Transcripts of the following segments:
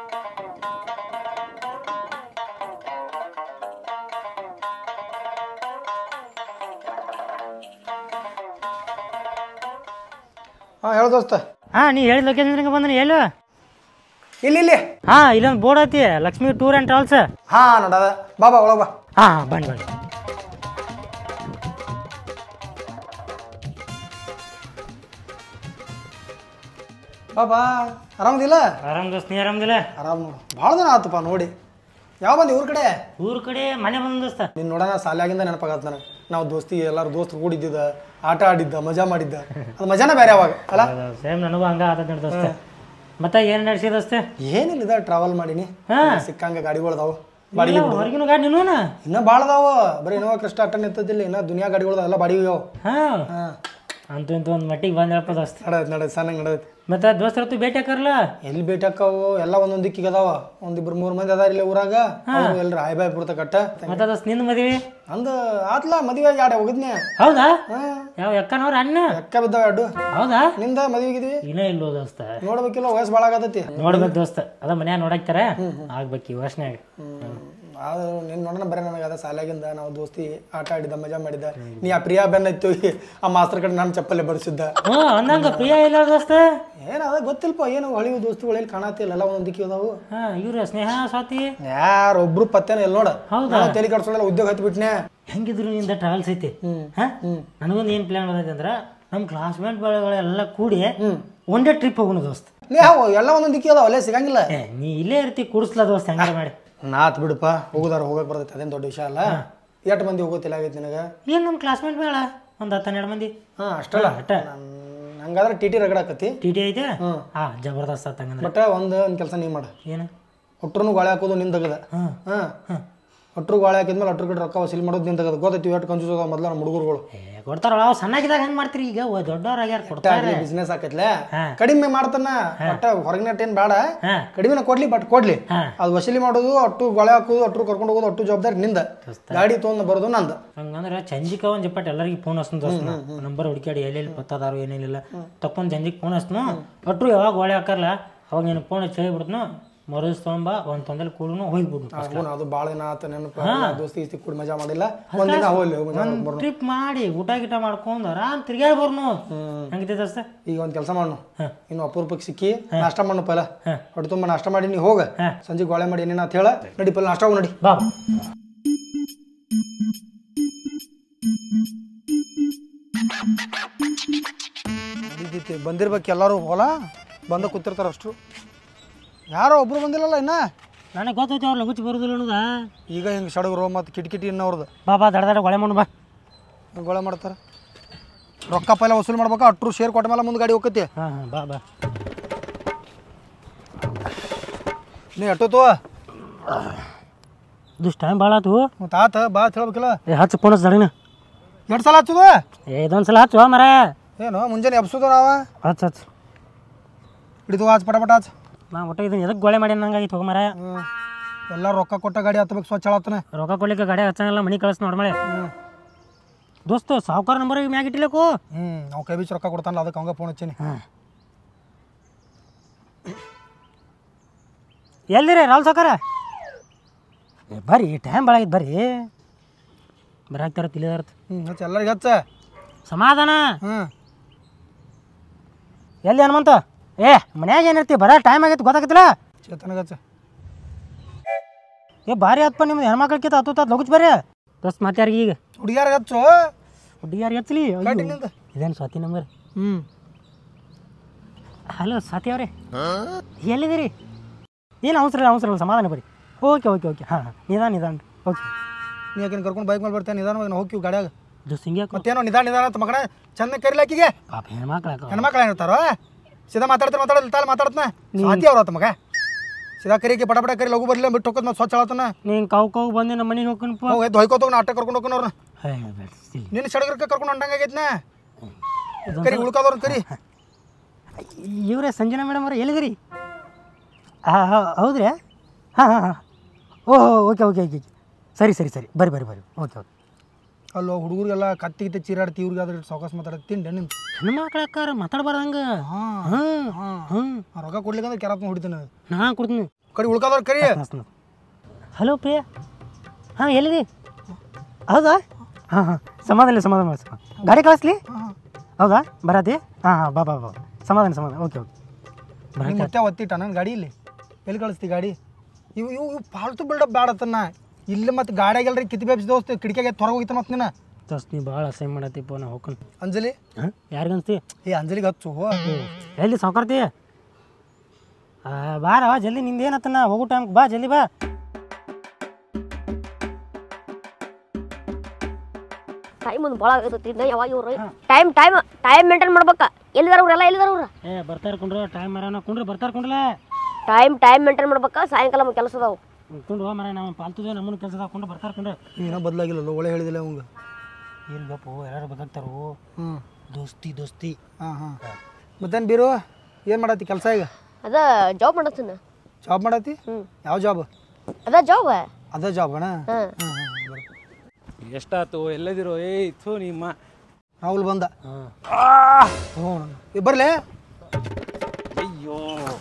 ಹಾಂ ಹೇಳು ದೋಸ್ತ ಹಾಂ ನೀ ಹೇಳಿದ ಲೊಕೇಶನ್ಗೆ ಬಂದ್ರೆ ಎಲ್ಲೋ ಇಲ್ಲಿ ಇಲ್ಲಿ ಹಾಂ ಇಲ್ಲೊಂದು ಬೋರ್ಡ್ ಐತಿ ಲಕ್ಷ್ಮಿ ಟೂರ್ ಆ್ಯಂಡ್ ಟ್ರಾವೆಲ್ಸ್ ಹಾಂ ನಡದ ಬಾ ಬಾ ಒಳಗೆ ಬಾ ಹಾಂ ಬನ್ನಿ ಬನ್ನಿ ಬಾ ಬಾ ಆರಾಮದಿಲ್ಲ ಆರಾಮ್ ದೋಸ್ತ್ ನೀ ಆರಾಮದಿಲ್ಲ ಆರಾಮ್ ನೋಡು ಭಾಳ ದಿನ ಆತಪ್ಪ ನೋಡಿ ಯಾವ ಬಂದಿ ಊರ ಕಡೆ ಊರ ಕಡೆ ಮನೆ ಬಂದ ದೋಸ್ತ ನಿನ್ನ ನೋಡೋಣ ಸಾಲಾಗಿಂದ ನೆನಪಾಗತ್ತೆ ನನಗೆ ನಾವು ದೋಸ್ತಿ ಎಲ್ಲರೂ ದೋಸ್ತರು ಕೂಡಿದ್ದಿದ್ದ ಆಟ ಆಡಿದ್ದ ಮಜಾ ಮಾಡಿದ್ದ ಅದು ಮಜಾನೇ ಬೇರೆ ಅವಾಗ ಅಲ್ಲ ಸೇಮ್ ನನಗೂ ಹಂಗ ಆತದ ನೋಡಿ ದೋಸ್ತ ಮತ್ತೆ ಏನು ನಡೆಸಿ ದೋಸ್ತ ಏನಿಲ್ಲ ಇದ ಟ್ರಾವೆಲ್ ಮಾಡೀನಿ ಸಿಕ್ಕಂಗ ಗಾಡಿಗಳು ಅದಾವು ಬಾಡಿಗೆ ಬಿಡು. ಹೊರಗಿನ ಗಾಡಿ ನೀನು ಇನ್ನ ಭಾಳ ಅದಾವ ಬರೀ ಇನ್ನೋವಾ ಕೃಷ್ಣ ಅಟ್ಟ ನಿಂತದಿಲ್ಲ ಇನ್ನ ದುನಿಯಾ ಗಾಡಿಗಳು ಎಲ್ಲ ಬಾಡಿಗೆ ಅವು ಹಾಂ ಹಾಂ ಅಂತೂ ಇಂತೂ ಒಂದು ಮಟ್ಟಿಗೆ ಬಂದಪ್ಪ ದೋಸ್ತ ನಡತ್ ನಡತ್ ಸಣ್ಣಗೆ ನಡತ್ ಮತ್ತೆ ದೋಸ್ತರ ಹೊತ್ತು ಭೇಟಿ ಹಾಕರಲ್ಲ ಎಲ್ಲಿ ಭೇಟಿ ಹಾಕಾವು ಎಲ್ಲ ಒಂದೊಂದು ದಿಕ್ಕಿಗೆ ಅದಾವ ಒಂದಿಬ್ರು ಮೂರು ಮಂದಿ ಅದಾರ ಇಲ್ಲಿ ಊರಾಗ ಅವ್ರು ಎಲ್ರು ಹಾಯ್ ಬಾಯ್ ಬಿಡ್ತ ಕಟ್ಟ ಮತ್ತೆ ದೋಸ್ತ ನಿಂದು ಮದುವೆ ಅಂದ ಆತ್ಲ ಮದುವೆ ಯಾಡೆ ಹೋಗಿದ್ನಿ ಹೌದಾ ಹಾಂ ಯಾವ ಎಕ್ಕನವ್ರ ಅಣ್ಣ ಎಕ್ಕ ಬಿದ್ದಾವ ಎರಡು ಹೌದಾ ನಿಂದ ಮದುವೆಗಿದ್ವಿ ಇನ್ನೂ ಇಲ್ಲೋ ದೋಸ್ತ ನೋಡ್ಬೇಕಿಲ್ಲ ವಯಸ್ಸು ಭಾಳ ಆಗತೈತಿ ನೋಡ್ಬೇಕು ದೋಸ್ತ ಅದ ಮನ್ಯಾಗ ನೋಡಾಕ್ತಾರ ಆಗ್ಬೇಕು ಈ ವರ್ಷನ್ಯಾಗ ಆದ್ರೆ ನಿನ್ನ ನೋಡೋಣ ಬರೀ ನನಗೆ ಅದ ಸಾಲಾಗಿಂದ ನಾವು ದೋಸ್ತಿ ಆಟ ಆಡಿದ್ದ ಮಜಾ ಮಾಡಿದ್ದ ನೀ ಆ ಪ್ರಿಯಾ ಬೆನ್ನ ಇತ್ತು ಆ ಮಾಸ್ತರ್ ಕಡೆ ನಾನು ಚಪ್ಪಲೆ ಬಡಿಸಿದ್ದ ಹ್ಞೂ ಅಂದಂಗ ಪ್ರಿಯ ಇಲ್ಲ ದೋಸ್ತ ಏನು ಅದ ಗೊತ್ತಿಲ್ಪ ಏನು ಹೊಳಿವು ದೋಸ್ತಿಗಳು ಎಲ್ಲಿ ಕಾಣತಿಲ್ಲ ಎಲ್ಲ ಒಂದೊಂದು ದಿಕ್ಕಿ ಅದಾವು ಹಾ ಇವ್ರ ಸ್ನೇಹ ಸ್ವಾತಿ ಯಾರೊಬ್ರು ಪತ್ತೆನ ಎಲ್ಲ ನೋಡ ಹೌದಾ? ನಾನು ತಲೆ ಕಟ್ಸೋಲ್ಲ ಉದ್ಯೋಗ ಹತ್ಬಿಟ್ನೆ ಹೆಂಗಿದ್ರು ನಿಂದ ಟ್ರಾವೆಲ್ಸ್ ಐತಿ ಹಾ ನನಗೊಂದು ಏನು ಪ್ಲಾನ್ ಬಂದೈತೆ ಅಂದ್ರೆ ನಮ್ಮ ಕ್ಲಾಸ್ಮೇಟ್ ಬೆಳೆಗಳೆಲ್ಲ ಕೂಡಿ ಒನ್ ಡೇ ಟ್ರಿಪ್ ಹೋಗೋಣ ದೋಸ್ತ ಲೇ ಅವು ಎಲ್ಲ ಒಂದೊಂದು ದಿಕ್ಕಿ ಅದಾವ ಅಲ್ಲೇ ಸಿಗಂಗಿಲ್ಲ ಏ ನೀ ಇಲ್ಲೇ ಇರ್ತಿ ಕೂಡಿಸ್ಲಾ ದೋಸ್ತ ಹೆಂಗಾರ ಮಾಡಿ ನಾತ್ ಬಿಡಪ್ಪ ಹೋಗುದಾರ ಹೋಗಕ್ ಬರ್ತೈತೆ ಅದೇನು ದೊಡ್ಡ ವಿಷಯ ಅಲ್ಲ ಎಷ್ಟು ಮಂದಿ ಹೋಗೋತಿಲ್ಲ ಆಗೈತಿ ನಿನಗೆ ಏನು ನಮ್ಮ ಕ್ಲಾಸ್ಮೇಟ್ ಬೇಡ ಒಂದು ಹತ್ತು ಹನ್ನೆರಡು ಮಂದಿ ಹಾಂ ಅಷ್ಟಲ್ಲ ಅಟ್ಟ ನನ್- ಹಂಗಾದ್ರೆ ಟಿ ಟಿ ರಗಡಾಕತಿ ಟಿ ಟಿ ಐತೆ ಹಾ ಜಬರ್ದಸ್ತ್ ಆತ್ ಹಂಗಂದ್ರೆ ಬಟ್ ಒಂದು ಒಂದು ಕೆಲಸ ನೀ ಮಾಡ ಏನು ಒಟ್ರು ಗಾಳಿ ಹಾಕೋದು ನಿನ್ ತೆಗದ ಹಾಂ ಹಾಂ ಒಟ್ರು ಗಾಳಿ ಹಾಕಿದ್ಮೇಲೆ ಒಟ್ರು ಕಡೆ ರೊಕ್ಕ ವಸೂಲಿ ಮಾಡೋದು ನಿನ್ ತೆಗದ ಗೊತ್ತೈತಿ ಎಷ್ಟು ಕಂಜೂಸ್ ಅದಾವ ಮೊದಲ ನಮ್ಮ ಹುಡುಗರುಗಳು ಏ ಕೊಡ್ತಾರಲ್ಲ ಅವು ಸಣ್ಣಾಗಿದ್ದಾಗ ಹೆಂಗೆ ಮಾಡ್ತೀರಿ ಈಗ ದೊಡ್ಡವ್ರಾಗ್ಯಾರ ಕೊಡ್ತಾರೆ ಬಿಸ್ನೆಸ್ ಆಕೈತ್ಲೆ ಹಾ. ಕಡಿಮೆ ಮಾಡ್ತಾನ ಒಟ್ಟ ಹೊರಗಿನ ಏನ್ ಬೇಡ ಹಾ ಕಡಿಮೆನ ಕೊಡ್ಲಿ ಬಟ್ ಕೊಡ್ಲಿ ಹಾ ಅದು ವಸೂಲಿ ಮಾಡೋದು ಅಟ್ಟು ಗೊಳೆ ಹಾಕೋದು ಅಟ್ರು ಕರ್ಕೊಂಡು ಹೋಗೋದು ಅಟ್ಟು ಜವಾಬ್ದಾರಿ ನಿಂದ ಗಾಡಿ ತೊಗೊಂಡು ಬರೋದು ನಂದು ಹಂಗಂದ್ರೆ ಚಂಜಿಕ ಒಂದು ಜಪ್ಪಟ್ ಎಲ್ಲರಿಗೆ ಫೋನ್ ಹಚ್ತೀನಿ ದೋಸ್ತ ನಂಬರ್ ಹುಡುಕಾಡಿ ಎಲ್ಲೆಲ್ಲಿ ಪತ್ತದಾರು ಏನೇನಿಲ್ಲ ತಕ್ಕೊಂಡು ಚಂಜಿಗೆ ಫೋನ್ ಹಚ್ನು ಒಟ್ರು ಯಾವಾಗ ಒಳ್ಳೆ ಹಾಕಲ್ಲ ಅವಾಗ ನೀನು ಫೋನ್ ಹಚ್ಚಿ ಹೇಳ್ಬಿಡ್ತನು ಮರುಸ್ ತೊಗೊಂಬ ಒಂದು ತೊಂದಲ್ಲಿ ಕೂಡನು ಹೋಗ್ಬಿಡ್ನು ಅವ್ನು ಅದು ಭಾಳ ದಿನ ಆತ ನೆನಪು ದೋಸ್ತಿ ಗೀಸ್ತಿ ಕೂಡ ಮಜಾ ಮಾಡಿಲ್ಲ ಒಂದಿನ ಹೋಗ್ಲಿ ಮಜಾ ಮಾಡ್ಕೊಂಡ್ ಬರೋಣ. ಟ್ರಿಪ್ ಮಾಡಿ ಊಟ ಗೀಟ ಮಾಡ್ಕೊಂಡು ಆರಾಮ್ ತಿರ್ಗಾಡಿ ಬರ್ನು ಹಂಗಿದ್ದೆ ದೋಸ್ತ ಈಗ ಒಂದು ಕೆಲಸ ಮಾಡು ಇನ್ನು ಅಪೂರ್ವಕ್ಕೆ ಸಿಕ್ಕಿ ನಾಷ್ಟ ಮಾಡು ಪೈಲ ಹೊಟ್ಟೆ ತುಂಬ ನಾಷ್ಟ ಮಾಡಿ ನೀ ಹೋಗ ಸಂಜೆ ಗೋಳೆ ಮಾಡಿ ಏನೇನ ಅಂತ ಹೇಳ ನಡಿ ಪೈಲ ನಾಷ್ಟ ಹೋಗು ನಡಿ ಬಾ ನಡೀತೈತಿ ಬಂದಿರ್ಬೇಕು ಎಲ್ಲರೂ ಹೊಲ ಬಂದ ಕೂತಿರ್ತಾರ ಅಷ್ಟು ಯಾರೋ ಒಬ್ರು ಬಂದಿಲ್ಲಲ್ಲ ಇನ್ನ ನನಗೆ ಗೊತ್ತೈತಿ ಅವ್ರು ಲಗುಚಿ ಬರೋದಿಲ್ಲ ಅನ್ನೋದ ಈಗ ಹಿಂಗೆ ಸಡಗರು ಮತ್ತು ಕಿಟಕಿಟಿ ಇನ್ನವ್ರದ್ದು ಬಾ ಬಾ ದಡ ದಡ ಗೊಳೆ ಮಾಡು ಬಾ ಗೋಳೆ ಮಾಡ್ತಾರೆ ರೊಕ್ಕ ಪೈಲ ವಸೂಲು ಮಾಡ್ಬೇಕು ಅಟ್ರು ಶೇರ್ ಕೊಟ್ಟ ಮೇಲೆ ಮುಂದೆ ಗಾಡಿ ಹೋಗತಿ ಹಾಂ ಹಾಂ ಬಾ ಬಾ ನೀ ಎಷ್ಟೊತ್ತು ಇದಿಷ್ಟು ಟೈಮ್ ಭಾಳ ಆತು ಮತ್ತು ಆತ ಬಾ ಅಂತ ಹೇಳ್ಬೇಕಿಲ್ಲ ಏ ಹಚ್ಚು ಫೋನ್ ಹಚ್ಚ ದಡಿನ ಎರಡು ಸಲ ಹಚ್ಚುದು ಏ ಇದೊಂದು ಸಲ ಹಚ್ಚು ಮರ ಏನು ಮುಂಜಾನೆ ಎಬ್ಸೋದು ನಾವ ಹಚ್ಚು ಹಚ್ಚು ಹಿಡಿದು ಆಚ್ ಪಟ ಪಟ ಆಚ್ ನಾ ಒಟ್ಟ ಇದನ್ನ ಎದಕ್ಕೆ ಗೊಳೆ ಮಾಡಿ ನಂಗಾಗಿತ್ತು ಹೋಗ ಮರ ಹ್ಞೂ ಎಲ್ಲ ರೊಕ್ಕ ಕೊಟ್ಟ ಗಾಡಿ ಹತ್ತಬೇಕು ಸ್ವಚ್ಛ ಹೇಳತ್ತಾನೆ ರೊಕ್ಕ ಕೊಡ್ಲಿಕ್ಕೆ ಗಾಡಿ ಹಚ್ಚಂಗಿಲ್ಲ ಮನಿ ಕಳಿಸ್ ನೋಡಿ ಮಳೆ ದೋಸ್ತ ಸಾವುಕಾರ ನಂಬರ್ ಮ್ಯಾಗ ಇಟ್ಟಿಲ್ಲಕು ಹ್ಞೂ ನಾವು ಕೈ ಬೀಚ್ ರೊಕ್ಕ ಕೊಡ್ತಾನಲ್ಲ ಅದಕ್ಕೆ ಅವಂಗ ಫೋನ್ ಹಚ್ಚೀನಿ ಎಲ್ಲಿರಿ ರಾಲ್ ಸಾವುಕಾರ ಏ ಬರ್ರಿ ಟೈಮ್ ಭಾಳ ಆಗೈತೆ ಬರ್ರಿ ಬರಾಕ್ತಾರ ತಿಳಿದಾರತ್ ಹ್ಞೂ ಹಚ್ಚ ಎಲ್ಲರಿಗೆ ಹಚ್ಚ ಸಮಾಧಾನ ಹ್ಞೂ ಎಲ್ಲಿ ಹನುಮಂತ ಏ ಮನ್ಯಾಗ ಏನಿರ್ತಿ ಬರ ಟೈಮ್ ಆಗೈತೆ ಗೊತ್ತಾಗತ್ತಿಲ್ಲ ಚೇತನಗೆ ಹಚ್ಚ ಏ ಭಾರಿ ಆತ್ಪ ನಿಮ್ದು ಹೆಣ್ಮಕ್ಳಿಗಿಂತ ಹತ್ತು ತಾತ್ ಲಗುಚ್ ಬರ್ರಿ ದೋಸ್ತ್ ಮಾತ್ಯಾರಿಗೆ ಈಗ ಹುಡುಗಿಯಾರಿಗೆ ಹಚ್ಚು ಹುಡುಗಿಯಾರಿಗೆ ಹಚ್ಚಲಿ ಗಾಡಿನಿಂದ ಇದೇನು ಸ್ವಾತಿ ನಂಬರ್ ಹ್ಞೂ ಹಲೋ ಸ್ವಾತಿ ಅವರೇ ಎಲ್ಲಿದ್ದೀರಿ ಏನು ಅವಸರ ಇಲ್ಲ, ಅವಸರ ಇಲ್ಲ, ಸಮಾಧಾನ ಬರ್ರಿ ಓಕೆ ಓಕೆ ಓಕೆ ಹಾಂ ಹಾಂ ನಿಧಾನ ನಿಧಾನ ಓಕೆ ನೀ ಯಾಕೆ ಕರ್ಕೊಂಡು ಬೈಕ್ ಮೇಲೆ ಬರ್ತೇನೆ ನಿಧಾನವಾಗಿ ನಾವು ಹೋಗ್ತೀವಿ ಗಾಡ್ಯಾಗ ದೋಸ್ತ್ ಹಿಂಗೆ ಯಾಕೋ ಮತ್ತೇನೋ ನಿಧಾನ ನಿಧಾನ ಅಂತ ಮಗನ ಚಂದ ಕರಿಲಾಕಿಗೆ ಪಾಪ ಹೆಣ್ಮಕ್ಳು ಹೆಣ್ಮಕ್ಳು ಏನಿರ್ತಾರೋ ಸೀದಾ ಮಾತಾಡ್ತಾರೆ ಮಾತಾಡಲ್ಲ ತಾಳ ಮಾತಾಡ್ತಾನ ಸಾತಿ ಅವ್ರ ಆತ ಮಗ ಸೀದಾ ಕರಿಕೆ ಪಟ ಪಟ ಕರಿ ಲಘು ಬರಲಿಲ್ಲ ಬಿಟ್ಟು ಹೋಗೋದು ಮತ್ತೆ ಸ್ವಚ್ಛ ಹೇಳತ್ತಾನ ನೀನು ಕಾವು ಕಾವು ಬಂದು ನಮ್ಮ ಮನೆಗೆ ಹೋಗ್ಕನಪ್ಪ ಹೋಗಿ ಎದ್ದು ಹೊಯ್ಕೋತ ನಾ ಅಟ್ಟ ಕರ್ಕೊಂಡು ಹೋಗೋಣ ಅವ್ರನ್ನ ಹೇ ಬೇಡ್ಸಿಲ್ಲ ನಿನ್ನ ಸಡಗರಕ್ಕೆ ಕರ್ಕೊಂಡು ಹೊಂಟಂಗಾಗೈತ್ನ ಕರಿ ಉಳ್ಕಾದವ್ರ ಕರಿ ಇವರೇ ಸಂಜನಾ ಮೇಡಮ್ ಅವ್ರು ಎಲ್ಲಿದ್ದೀರಿ ಹಾಂ ಹಾಂ ಹೌದ್ರಿ ಹಾಂ ಹಾಂ ಹಾಂ ಓಹ್ ಓಕೆ ಓಕೆ ಓಕೆ ಸರಿ ಸರಿ ಸರಿ ಬರ್ರಿ ಬರ್ರಿ ಬರ್ರಿ ಓಕೆ ಓಕೆ ಅಲ್ಲೋ ಹುಡುಗರಿಗೆಲ್ಲ ಕತ್ತಿ ಗಿತ್ತಿ ಚೀರಾಡ್ತಿ ಇವ್ರಿಗೆ ಅದ್ರ ಸಾವಕಾಶ ಮಾತಾಡೋದು ತಿಂಡೆ ನಿನ್ ಹೆಣ್ಮಕ್ಳು ಅಕ್ಕಾರ ಮಾತಾಡ್ಬಾರ್ದಂಗೆ ಹಾಂ ಹಾಂ ಹಾಂ ಹಾಂ ರೊಕ್ಕ ಕೊಡ್ಲಿಕ್ಕಂದ್ರೆ ಕೆರಪ್ಪ ಹೊಡಿತಾನೆ ನಾ ಕೊಡ್ತೀನಿ ಕಡಿ ಉಳ್ಕಾದವ್ರು ಕರಿ ಹಲೋ ಪ್ರಿಯ ಹಾಂ ಎಲ್ಲಿದೆ ಹೌದಾ ಹಾಂ ಹಾಂ ಸಮಾಧಾನ ಇಲ್ಲ, ಸಮಾಧಾನ ಮಾಡು, ಸಮಾಧಾನ ಗಾಡಿ ಕಳಿಸ್ಲಿ ಹೌದಾ ಬರತಿ ಹಾಂ ಹಾಂ ಬಾ ಬಾ ಬಾ ಸಮಾಧಾನ ಸಮಾಧಾನ ಓಕೆ ಓಕೆ ನಿಮ್ಮ ಮತ್ತೆ ಒತ್ತಿಟ್ಟ ನನ್ನ ಗಾಡಿ ಇಲ್ಲಿ ಎಲ್ಲಿ ಕಳಿಸ್ತಿ ಗಾಡಿ ಇವು ಇವು ಇವು ಫಾಲ್ತು ಬಿಲ್ಡಪ್ ಬ್ಯಾಡತ್ತನ್ನ ಇಲ್ಲಿ ಮತ್ತೆ ಗಾಡಿಯಾಗೆಲ್ರಿ ಕಿತ್ತಿ ಬೇಬ್ಸಿ ದೋಸ್ತ ಕಿಟಕಿಯಾಗೆ ಹೊರಗೆ ಹೋಗಿತ್ತ ಮತ್ತೆ ನೀನು ದೋಸ್ತ್ ನೀ ಭಾಳ ಅಸಹ್ಯ ಮಾಡತ್ತಿಪ್ಪ ನಾ ಹೋಗ್ಕೊಂಡು ಅಂಜಲಿ ಹಾಂ ಯಾರಿಗನ್ಸ್ತಿ ಏ ಅಂಜಲಿಗೆ ಹಚ್ಚು ಎಲ್ಲಿ ಸಾವುಕಾರ್ತಿ ಬಾರ ಜಲ್ದಿ ನಿಂದು ಏನತ್ತನ ಹೋಗೋ ಟೈಮ್ ಬಾ ಜಲ್ದಿ ಬಾ ಟೈಮ್ ಒಂದು ಭಾಳ ಆಗತೈತಿ ಇನ್ನ ಯಾವಾಗ ಇವ್ರು ಟೈಮ್ ಟೈಮ್ ಟೈಮ್ ಮೇಂಟೈನ್ ಮಾಡ್ಬೇಕ ಎಲ್ಲಿದಾರ ಅವ್ರೆಲ್ಲ ಎಲ್ಲಿದಾರ ಅವ್ರು ಏ ಬರ್ತಾರ ಕುಂಡ್ರು ಟೈಮ್ ಮರ ಕುಂಡ್ರಿ ಬರ್ತಾರ ಕುಂಡ್ರಲ್ಲ ಟೈಮ್ ಟೈಮ್ ಮೇಂಟೈನ್ ಮಾಡ್ಬೇಕ ಸಾಯಂಕಾಲ ನಮ್ಗೆ ಕೆಲಸ ಅದಾವು ಕುಂಡು ಮರ ನಾವು ಪಾಲ್ತುದೇ ನಮ್ಮನ್ನು ಕೆಲಸದಾಗ ಕುಂಡ್ರು ಬರ್ತಾರ ಕುಂಡ್ರೆ ಏನೋ ಬದಲಾಗಿಲ್ಲ ಒಳ್ಳೆ ಹೇಳಿದಿಲ್ಲ ಅವಂಗ ಇಲ್ಲಪ್ಪ ಎಲ್ಲರೂ ಬದುಕ್ತಾರು ಹ್ಞೂ ದೋಸ್ತಿ ದೋಸ್ತಿ ಹಾಂ ಹಾಂ ಮತ್ತೇನು ಬೀರು ಏನು ಮಾಡತ್ತಿ ಕೆಲಸ ಈಗ ಅದ ಜಾಬ್ ಮಾಡತ್ತೀನಿ ಜಾಬ್ ಮಾಡತ್ತಿ ಹ್ಞೂ ಯಾವ ಜಾಬ್ ಅದ ಜಾಬ್ ಅದ ಜಾಬ್ ಅಣ್ಣ ಹಾಂ ಹಾಂ ಹಾಂ ಎಷ್ಟಾತು ಎಲ್ಲದಿರೋ ಏಯ್ ಥೂ ನಿಮ್ಮ ರಾಹುಲ್ ಬಂದ ಹಾಂ ಹ್ಞೂ ಏ ಬರ್ಲೆ ಅಯ್ಯೋ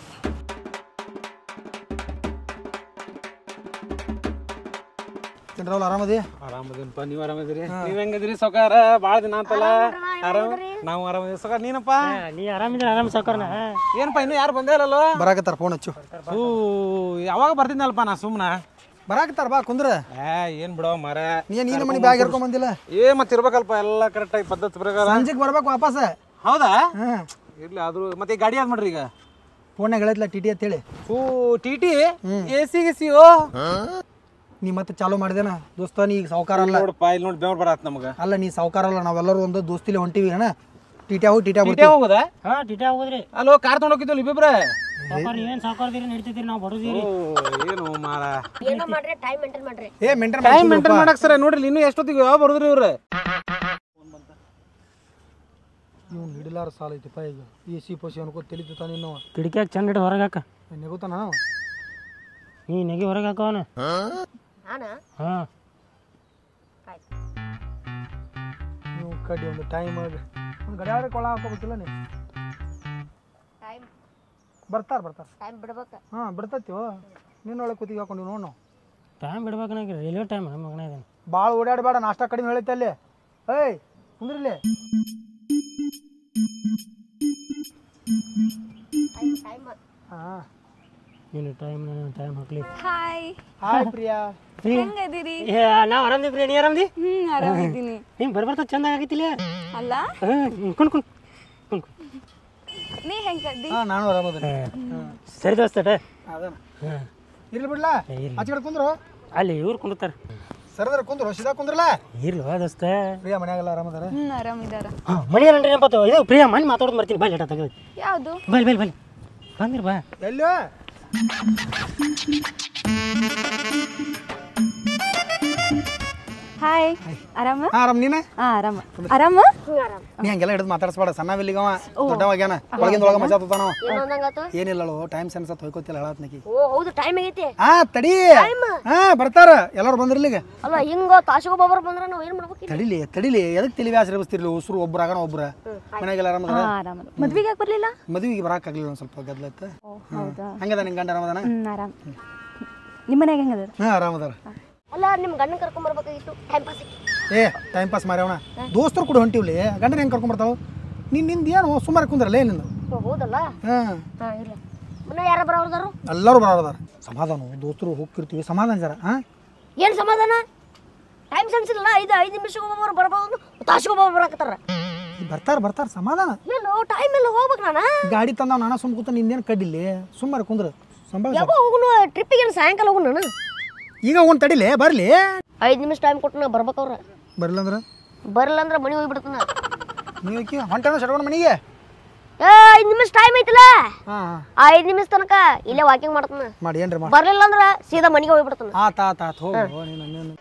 ಏನ್ ರಾಹುಲ್ ಆರಾಮದಿ ಆರಾಮದಿನಪ್ಪ ನೀವು ಆರಾಮದಿರಿ ನೀವ್ ಹೆಂಗದಿರಿ ಸೌಕಾರ ಭಾಳ ದಿನ ಅಂತಲ್ಲ ಆರಾಮ ನಾವು ಆರಾಮದಿರಿ ಸೌಕಾರ ನೀನಪ್ಪ ನೀ ಆರಾಮಿದ್ರೆ ಆರಾಮ ಸಾವುಕಾರನ ಏನಪ್ಪ ಇನ್ನೂ ಯಾರು ಬಂದೇ ಇಲ್ಲಲ್ಲೋ ಬರಾಕತ್ತಾರ ಫೋನ್ ಹಚ್ಚು ಹೂ ಯಾವಾಗ ಬರ್ತಿದ್ನಲ್ಪ ನಾ ಸುಮ್ಮನ ಬರಾಕತ್ತಾರ ಬಾ ಕುಂದ್ರ ಏ ಏನ್ ಬಿಡೋ ಮರ ನೀ ನೀನು ಮನೆ ಬ್ಯಾಗ್ ಹಿಡ್ಕೊಂಡ್ ಬಂದಿಲ್ಲ ಏ ಮತ್ತೆ ಇರ್ಬೇಕಲ್ಪ ಎಲ್ಲ ಕರೆಕ್ಟಾಗಿ ಪದ್ಧತಿ ಪ್ರಕಾರ ಸಂಜೆಗೆ ಬರ್ಬೇಕು ವಾಪಸ್ ಹೌದಾ ಹಾಂ ಇರ್ಲಿ ಆದ್ರೂ ಮತ್ತೆ ಈ ಗಾಡಿ ಯಾವ್ದು ಮಾಡ್ರಿ ಈಗ ಫೋನ್ಯಾಗ ಹೇಳೈತ್ಲ ಟಿ ಟಿ ಅಂತೇಳಿ ಹೂ ಟಿ ಟಿ ಎ ಸಿ ಗಿ ಸಿಯೋ ನೀ ಮತ್ತೆ ಚಾಲೂ ಮಾಡಿದೇನ ದೋಸ್ತ ನೀ ಈಗ ಸಾವುಕಾರ ಅಲ್ಲ ನೋಡಪ್ಪ ಇಲ್ಲಿ ನೋಡಿ ಬೆವ್ರು ಬರತ್ ನಮಗ ಅಲ್ಲ ನೀ ಸಾವುಕಾರ ಅಲ್ಲ ನಾವೆಲ್ಲರೂ ಒಂದು ದೋಸ್ತಿಲಿ ಹೊಂಟಿವಿ ಅಣ್ಣ ಟಿಟಿ ಹೋಗಿ ಟಿಟಿ ಟಿ ಬರ್ತೀವಿ ಹೋಗುದಾ ಹಾಂ ಟಿಟಾ ಹೋದ್ರಿ ಅಲ್ಲೋ ಕಾರ್ ತೊಗೊಂಡು ಹೋಗಿದ್ವಲ್ಲ ಇಬ್ಬಿಬ್ರೆ ಸಾವುಕಾರ ನೀವೇನು ಸಾವುಕಾರದಿರಿ ನಡೀತಿದ್ದೀರಿ ನಾವು ಬಡದಿರಿ ಓ ಏನು ಮಾರ ಏನೋ ಮಾಡ್ರಿ ಟೈಮ್ ಮೇಂಟೈನ್ ಮಾಡ್ರಿ ಏ ಮೆಂಟೇನ್ ಟೈಮ್ ಮೇಂಟೈನ್ ಮಾಡಕ್ ಸರ್ ನೋಡ್ರಿ ಇನ್ನೂ ಎಷ್ಟೊತ್ತಿಗೆ ಯಾವ ಬರೋದ್ರಿ ಇವ್ರು ನೀವು ಹಿಡಿಲಾರ ಸಾಲ ಐತಿಪ್ಪ ಈಗ ಈ ಸಿ ಪೋಸಿ ಅನ್ಕೋ ತಿಳಿತ ನೀನು ಕಿಟಕಿಯಾಗ ಚಂದ ಹಿಡಿದು ಹೊರಗೆ ಹಾಕ ನೆಗುತ್ತಾನ ನೀ ನೆಗೆ ಹೊರಗೆ ಹಾಕವನ ನಾನು ಹಾಂ ಆಯ್ತು ನೀವು ಕಡ್ಡಿ ಒಂದು ಟೈಮ್ ಒಂದು ಗಡಿಯಾರ ಕೊಳ ಹಾಕೋಬೇಕಿಲ್ಲ ನೀವು ಟೈಮ್ ಬರ್ತಾರ ಬರ್ತಾರ ಟೈಮ್ ಬಿಡ್ಬೇಕ ಹಾಂ ಬಿಡ್ತೈತಿವೋ ನಿನ್ನೊಳಗೆ ಕೂತಿಗೆ ಹಾಕೊಂಡು ನೋಡು ನಾವು ಟೈಮ್ ಬಿಡ್ಬೇಕು ರೈಲ್ವೆ ಟೈಮ್ ನಮ್ಮ ಮಗನ ಇದ್ದಾನೆ ಭಾಳ ಓಡಾಡಬೇಡ ನಾಷ್ಟ ಕಡಿಮೆ ಹೇಳೈತೆ ಅಲ್ಲಿ ಏಯ್ ಕುಂದ್ರಿಲ್ಲಿ ಟೈಮ್ ಟೈಮ್ ಹಾಂ ನೀನು ಟೈಮ್ ಟೈಮ್ ಹಾಕ್ಲಿ ಹಾಯ್ ಹಾಯ್ ಪ್ರಿಯಾ ಹೆಂಗದಿರಿ ನಾವು ಆರಾಮದಿ ನೀ ಆರಾಮದಿ ಹ್ಮ್ ಆರಾಮಿದ್ದೀನಿ ಹಿಂಗೆ ಬರ್ಬರ್ತಾ ಚಂದ ಆಗೈತಿಲ್ಲ ಅಲ್ಲ ಹ್ಞೂ ಕುಣ್ ಕುಣ್ ಕುಣ್ ಕುಣ್ ನೀ ಹೆಂಗದಿ ಹಾಂ ನಾನು ಆರಾಮದೇನೆ ಸರಿ ದೋಸ್ತಟ ಅದಾನ ಹಾಂ ಇರ್ಲಿ ಬಿಡ್ಲಾ ಆಚೆ ಕಡೆ ಕುಂದ್ರು ಅಲ್ಲಿ ಇವ್ರು ಕುಂಡ್ತಾರ ಸರದ್ರ ಕುಂದ್ರು ಸೀದಾ ಕುಂದ್ರಲ್ಲ ಇರ್ಲ್ವಾ ದೋಸ್ತ ಪ್ರಿಯಾ ಮನ್ಯಾಗೆಲ್ಲ ಆರಾಮದಾರ ಹ್ಮ್ ಆರಾಮಿದಾರ ಹಾಂ ಮಣಿ ಅಲ್ಲನ್ರಿ ನೆನಪತ್ತು ಇದು ಪ್ರಿಯಾ ಮನೆ ಮಾತಾಡೋದು ಬರ್ತೀನಿ ಬಾ ಲೇಟ ತೆಗೆದು ಯಾವುದು ಬಲ್ ಬಲ್ ಬಲ್ ಬಂದಿರ್ ಬಾ ಎಲ್ಲಿ ಹಾಯ್ ಆರಾಮ ಹಾಂ ಆರಾಮ್ ನೀನೆ ಹಾ ಆರಾಮ ಆರಾಮ ನೀ ಹಂಗೆಲ್ಲ ಹಿಡಿದು ಮಾತಾಡ್ಸ್ಬೇಡ ಸಣ್ಣವಿಲ್ಲಿಗವ ದೊಡ್ಡವಾಗ್ಯಾನ ಒಳಗಿಂದ ಒಳಗೆ ಮಜಾ ತೋತಾನವ ಏನೋ ಅಂದಂಗಾತು ಏನಿಲ್ಲಳು ಟೈಮ್ ಸೆನ್ಸ್ ಅಂತ ಹೋಯ್ಕೋತಿಲ್ಲ ಹೇಳತ್ನಕಿ ಓ ಹೌದು ಟೈಮ್ ಆಗೈತಿ ಹಾ ತಡಿ ಹಾ ಬರ್ತಾರ ಎಲ್ಲರೂ ಬಂದ್ರಿಲ್ಲಿಗ ಅಲ್ಲ ಹಿಂಗ ತಾಸಿಗೊಬ್ಬರು ಬಂದ್ರೆ ನಾವು ಏನ್ ಮಾಡ್ಬೇಕು ತಡಿಲಿ ತಡಿಲಿ ಎದಕ್ ತಲಿ ಬ್ಯಾಸರ ಬಸ್ತಿರ್ಲಿ ಉಸ್ರು ಒಬ್ರಾಗಣ ಒಬ್ರ ಮನ್ಯಾಗೆಲ್ಲ ಆರಾಮದಾರ ಹಾ ಆರಾಮ ಮದ್ವೆಗೆ ಯಾಕೆ ಬರ್ಲಿಲ್ಲ ಮದುವೆಗೆ ಬರಾಕಾಗ್ಲಿಲ್ಲ ಒಂದ್ ಸ್ವಲ್ಪ ಗದ್ಲತ್ತ ಓ ಹೌದಾ ಹಂಗದ ನಿನ್ ಗಂಡ ಆರಾಮದಾನ ಹ್ಮ್ ಆರಾಮ್ ನಿಮ್ಮ ಮನ್ಯಾಗ ಹೆಂಗದಾರ ಹಾ ಆರಾಮದಾರ ಅಲ್ಲ ನಿಮ್ ಗಂಡನ ಕರ್ಕೊಂಡ್ ಬರ್ಬೇಕಾಗಿತ್ತು ಟೈಮ್ ಪಾಸ್ ಏ ಟೈಮ್ ಪಾಸ್ ಮಾರ್ಯವಣ ದೋಸ್ತರು ಕೂಡ ಹೊಂಟಿವ್ಲಿ ಗಂಡನ ಹೆಂಗ್ ಕರ್ಕೊಂಡ್ ಬರ್ತಾವ ನಿನ್ ನಿಂದ ಏನು ಸುಮಾರು ಕುಂದ್ರಲ್ಲ ಏನಿಂದ ಹೌದಲ್ಲ ಹಾ ಹಾ ಇಲ್ಲ ಮುನ್ನ ಯಾರ ಬರೋದಾರು ಎಲ್ಲರೂ ಬರೋದಾರ ಸಮಾಧಾನ ದೋಸ್ತರು ಹೋಗ್ತಿರ್ತೀವಿ ಸಮಾಧಾನ ಜರ ಹಾ ಏನ್ ಸಮಾಧಾನ ಟೈಮ್ ಸೆನ್ಸ್ ಇಲ್ಲ ಐದು ಐದು ನಿಮಿಷಗೊಬ್ಬರು ಬರ್ಬೋದು ತಾಸಿಗೊಬ್ಬರು ಬರಾಕತ್ತಾರ ಬರ್ತಾರ ಬರ್ತಾರ ಸಮಾಧಾನ ಏನು ಟೈಮ್ ಎಲ್ಲ ಹೋಗ್ಬೇಕು ನಾನು ಗಾಡಿ ತಂದ ನಾನ ಸುಮ್ ಕೂತ ನಿಂದೇನು ಕಡ್ಡಿಲಿ ಸುಮ್ಮನೆ ಕುಂದ್ರ ಸಂಭಾಳ ಯಾವಾಗ ಹೋಗುನು ಟ್ರಿಪ್ಪಿಗೆ ಏನು ಸಾಯಂಕಾಲ ಹೋಗುನು ನಾನು ಈಗ ಒಂದು ತಡಿಲಿ ಬರ್ಲಿ ಐದು ನಿಮಿಷ ಟೈಮ್ ಕೊಟ್ಟು ನಾ ಬರ್ಬೇಕವ್ರ ಬರ್ಲಿಲ್ಲ ಅಂದ್ರೆ ಬರಲ್ಲ ಅಂದ್ರೆ ಮನೆ ಹೋಗ್ಬಿಡ್ತಾನ ನೀವು ಯಾಕೆ ಹೊಂಟನ ಶರವಣ ಮನೆಗೆ ಏ ಐದು ನಿಮಿಷ ಟೈಮ್ ಐತಿಲ್ಲ ಹಾಂ ಹಾಂ ಆ ಐದು ನಿಮಿಷ ತನಕ ಇಲ್ಲೇ ವಾಕಿಂಗ್ ಮಾಡ್ತಾನ ಮಾಡಿ ಏನ್ರಿ ಮಾಡಿ ಬರ್ಲಿಲ್ಲ ಅಂದ್ರೆ ಸೀದಾ ಮನೆಗೆ ಹೋಗ್ಬಿಡ್ತಾನ ಆತ ಆತ ಆತ ಹೋಗು ನೀನು ನೀನು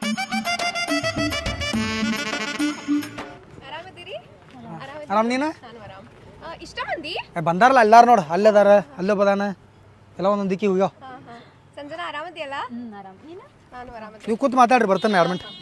ಆರಾಮ್ ನೀನು ಇಷ್ಟ ಮಂದಿ ಏ, ಬಂದಾರಲ್ಲ ಎಲ್ಲಾರು ನೋಡು ಅಲ್ಲೇ ಅದಾರ ಅಲ್ಲೇ ಬದಾನ ಎಲ್ಲ ಒಂದೊಂದು ದಿಕ್ಕಿ ಹೋಗ್ಯಾವ ಸಂಜನಾ ಆರಾಮದಿಯಲ್ಲ ಆರಾಮ್ ನೀನು ನಾನು ಆರಾಮ ನೀವು ಕೂತ್ ಮಾತಾಡ್ರಿ ಬರ್ತಾನೆ ಎರಡು minute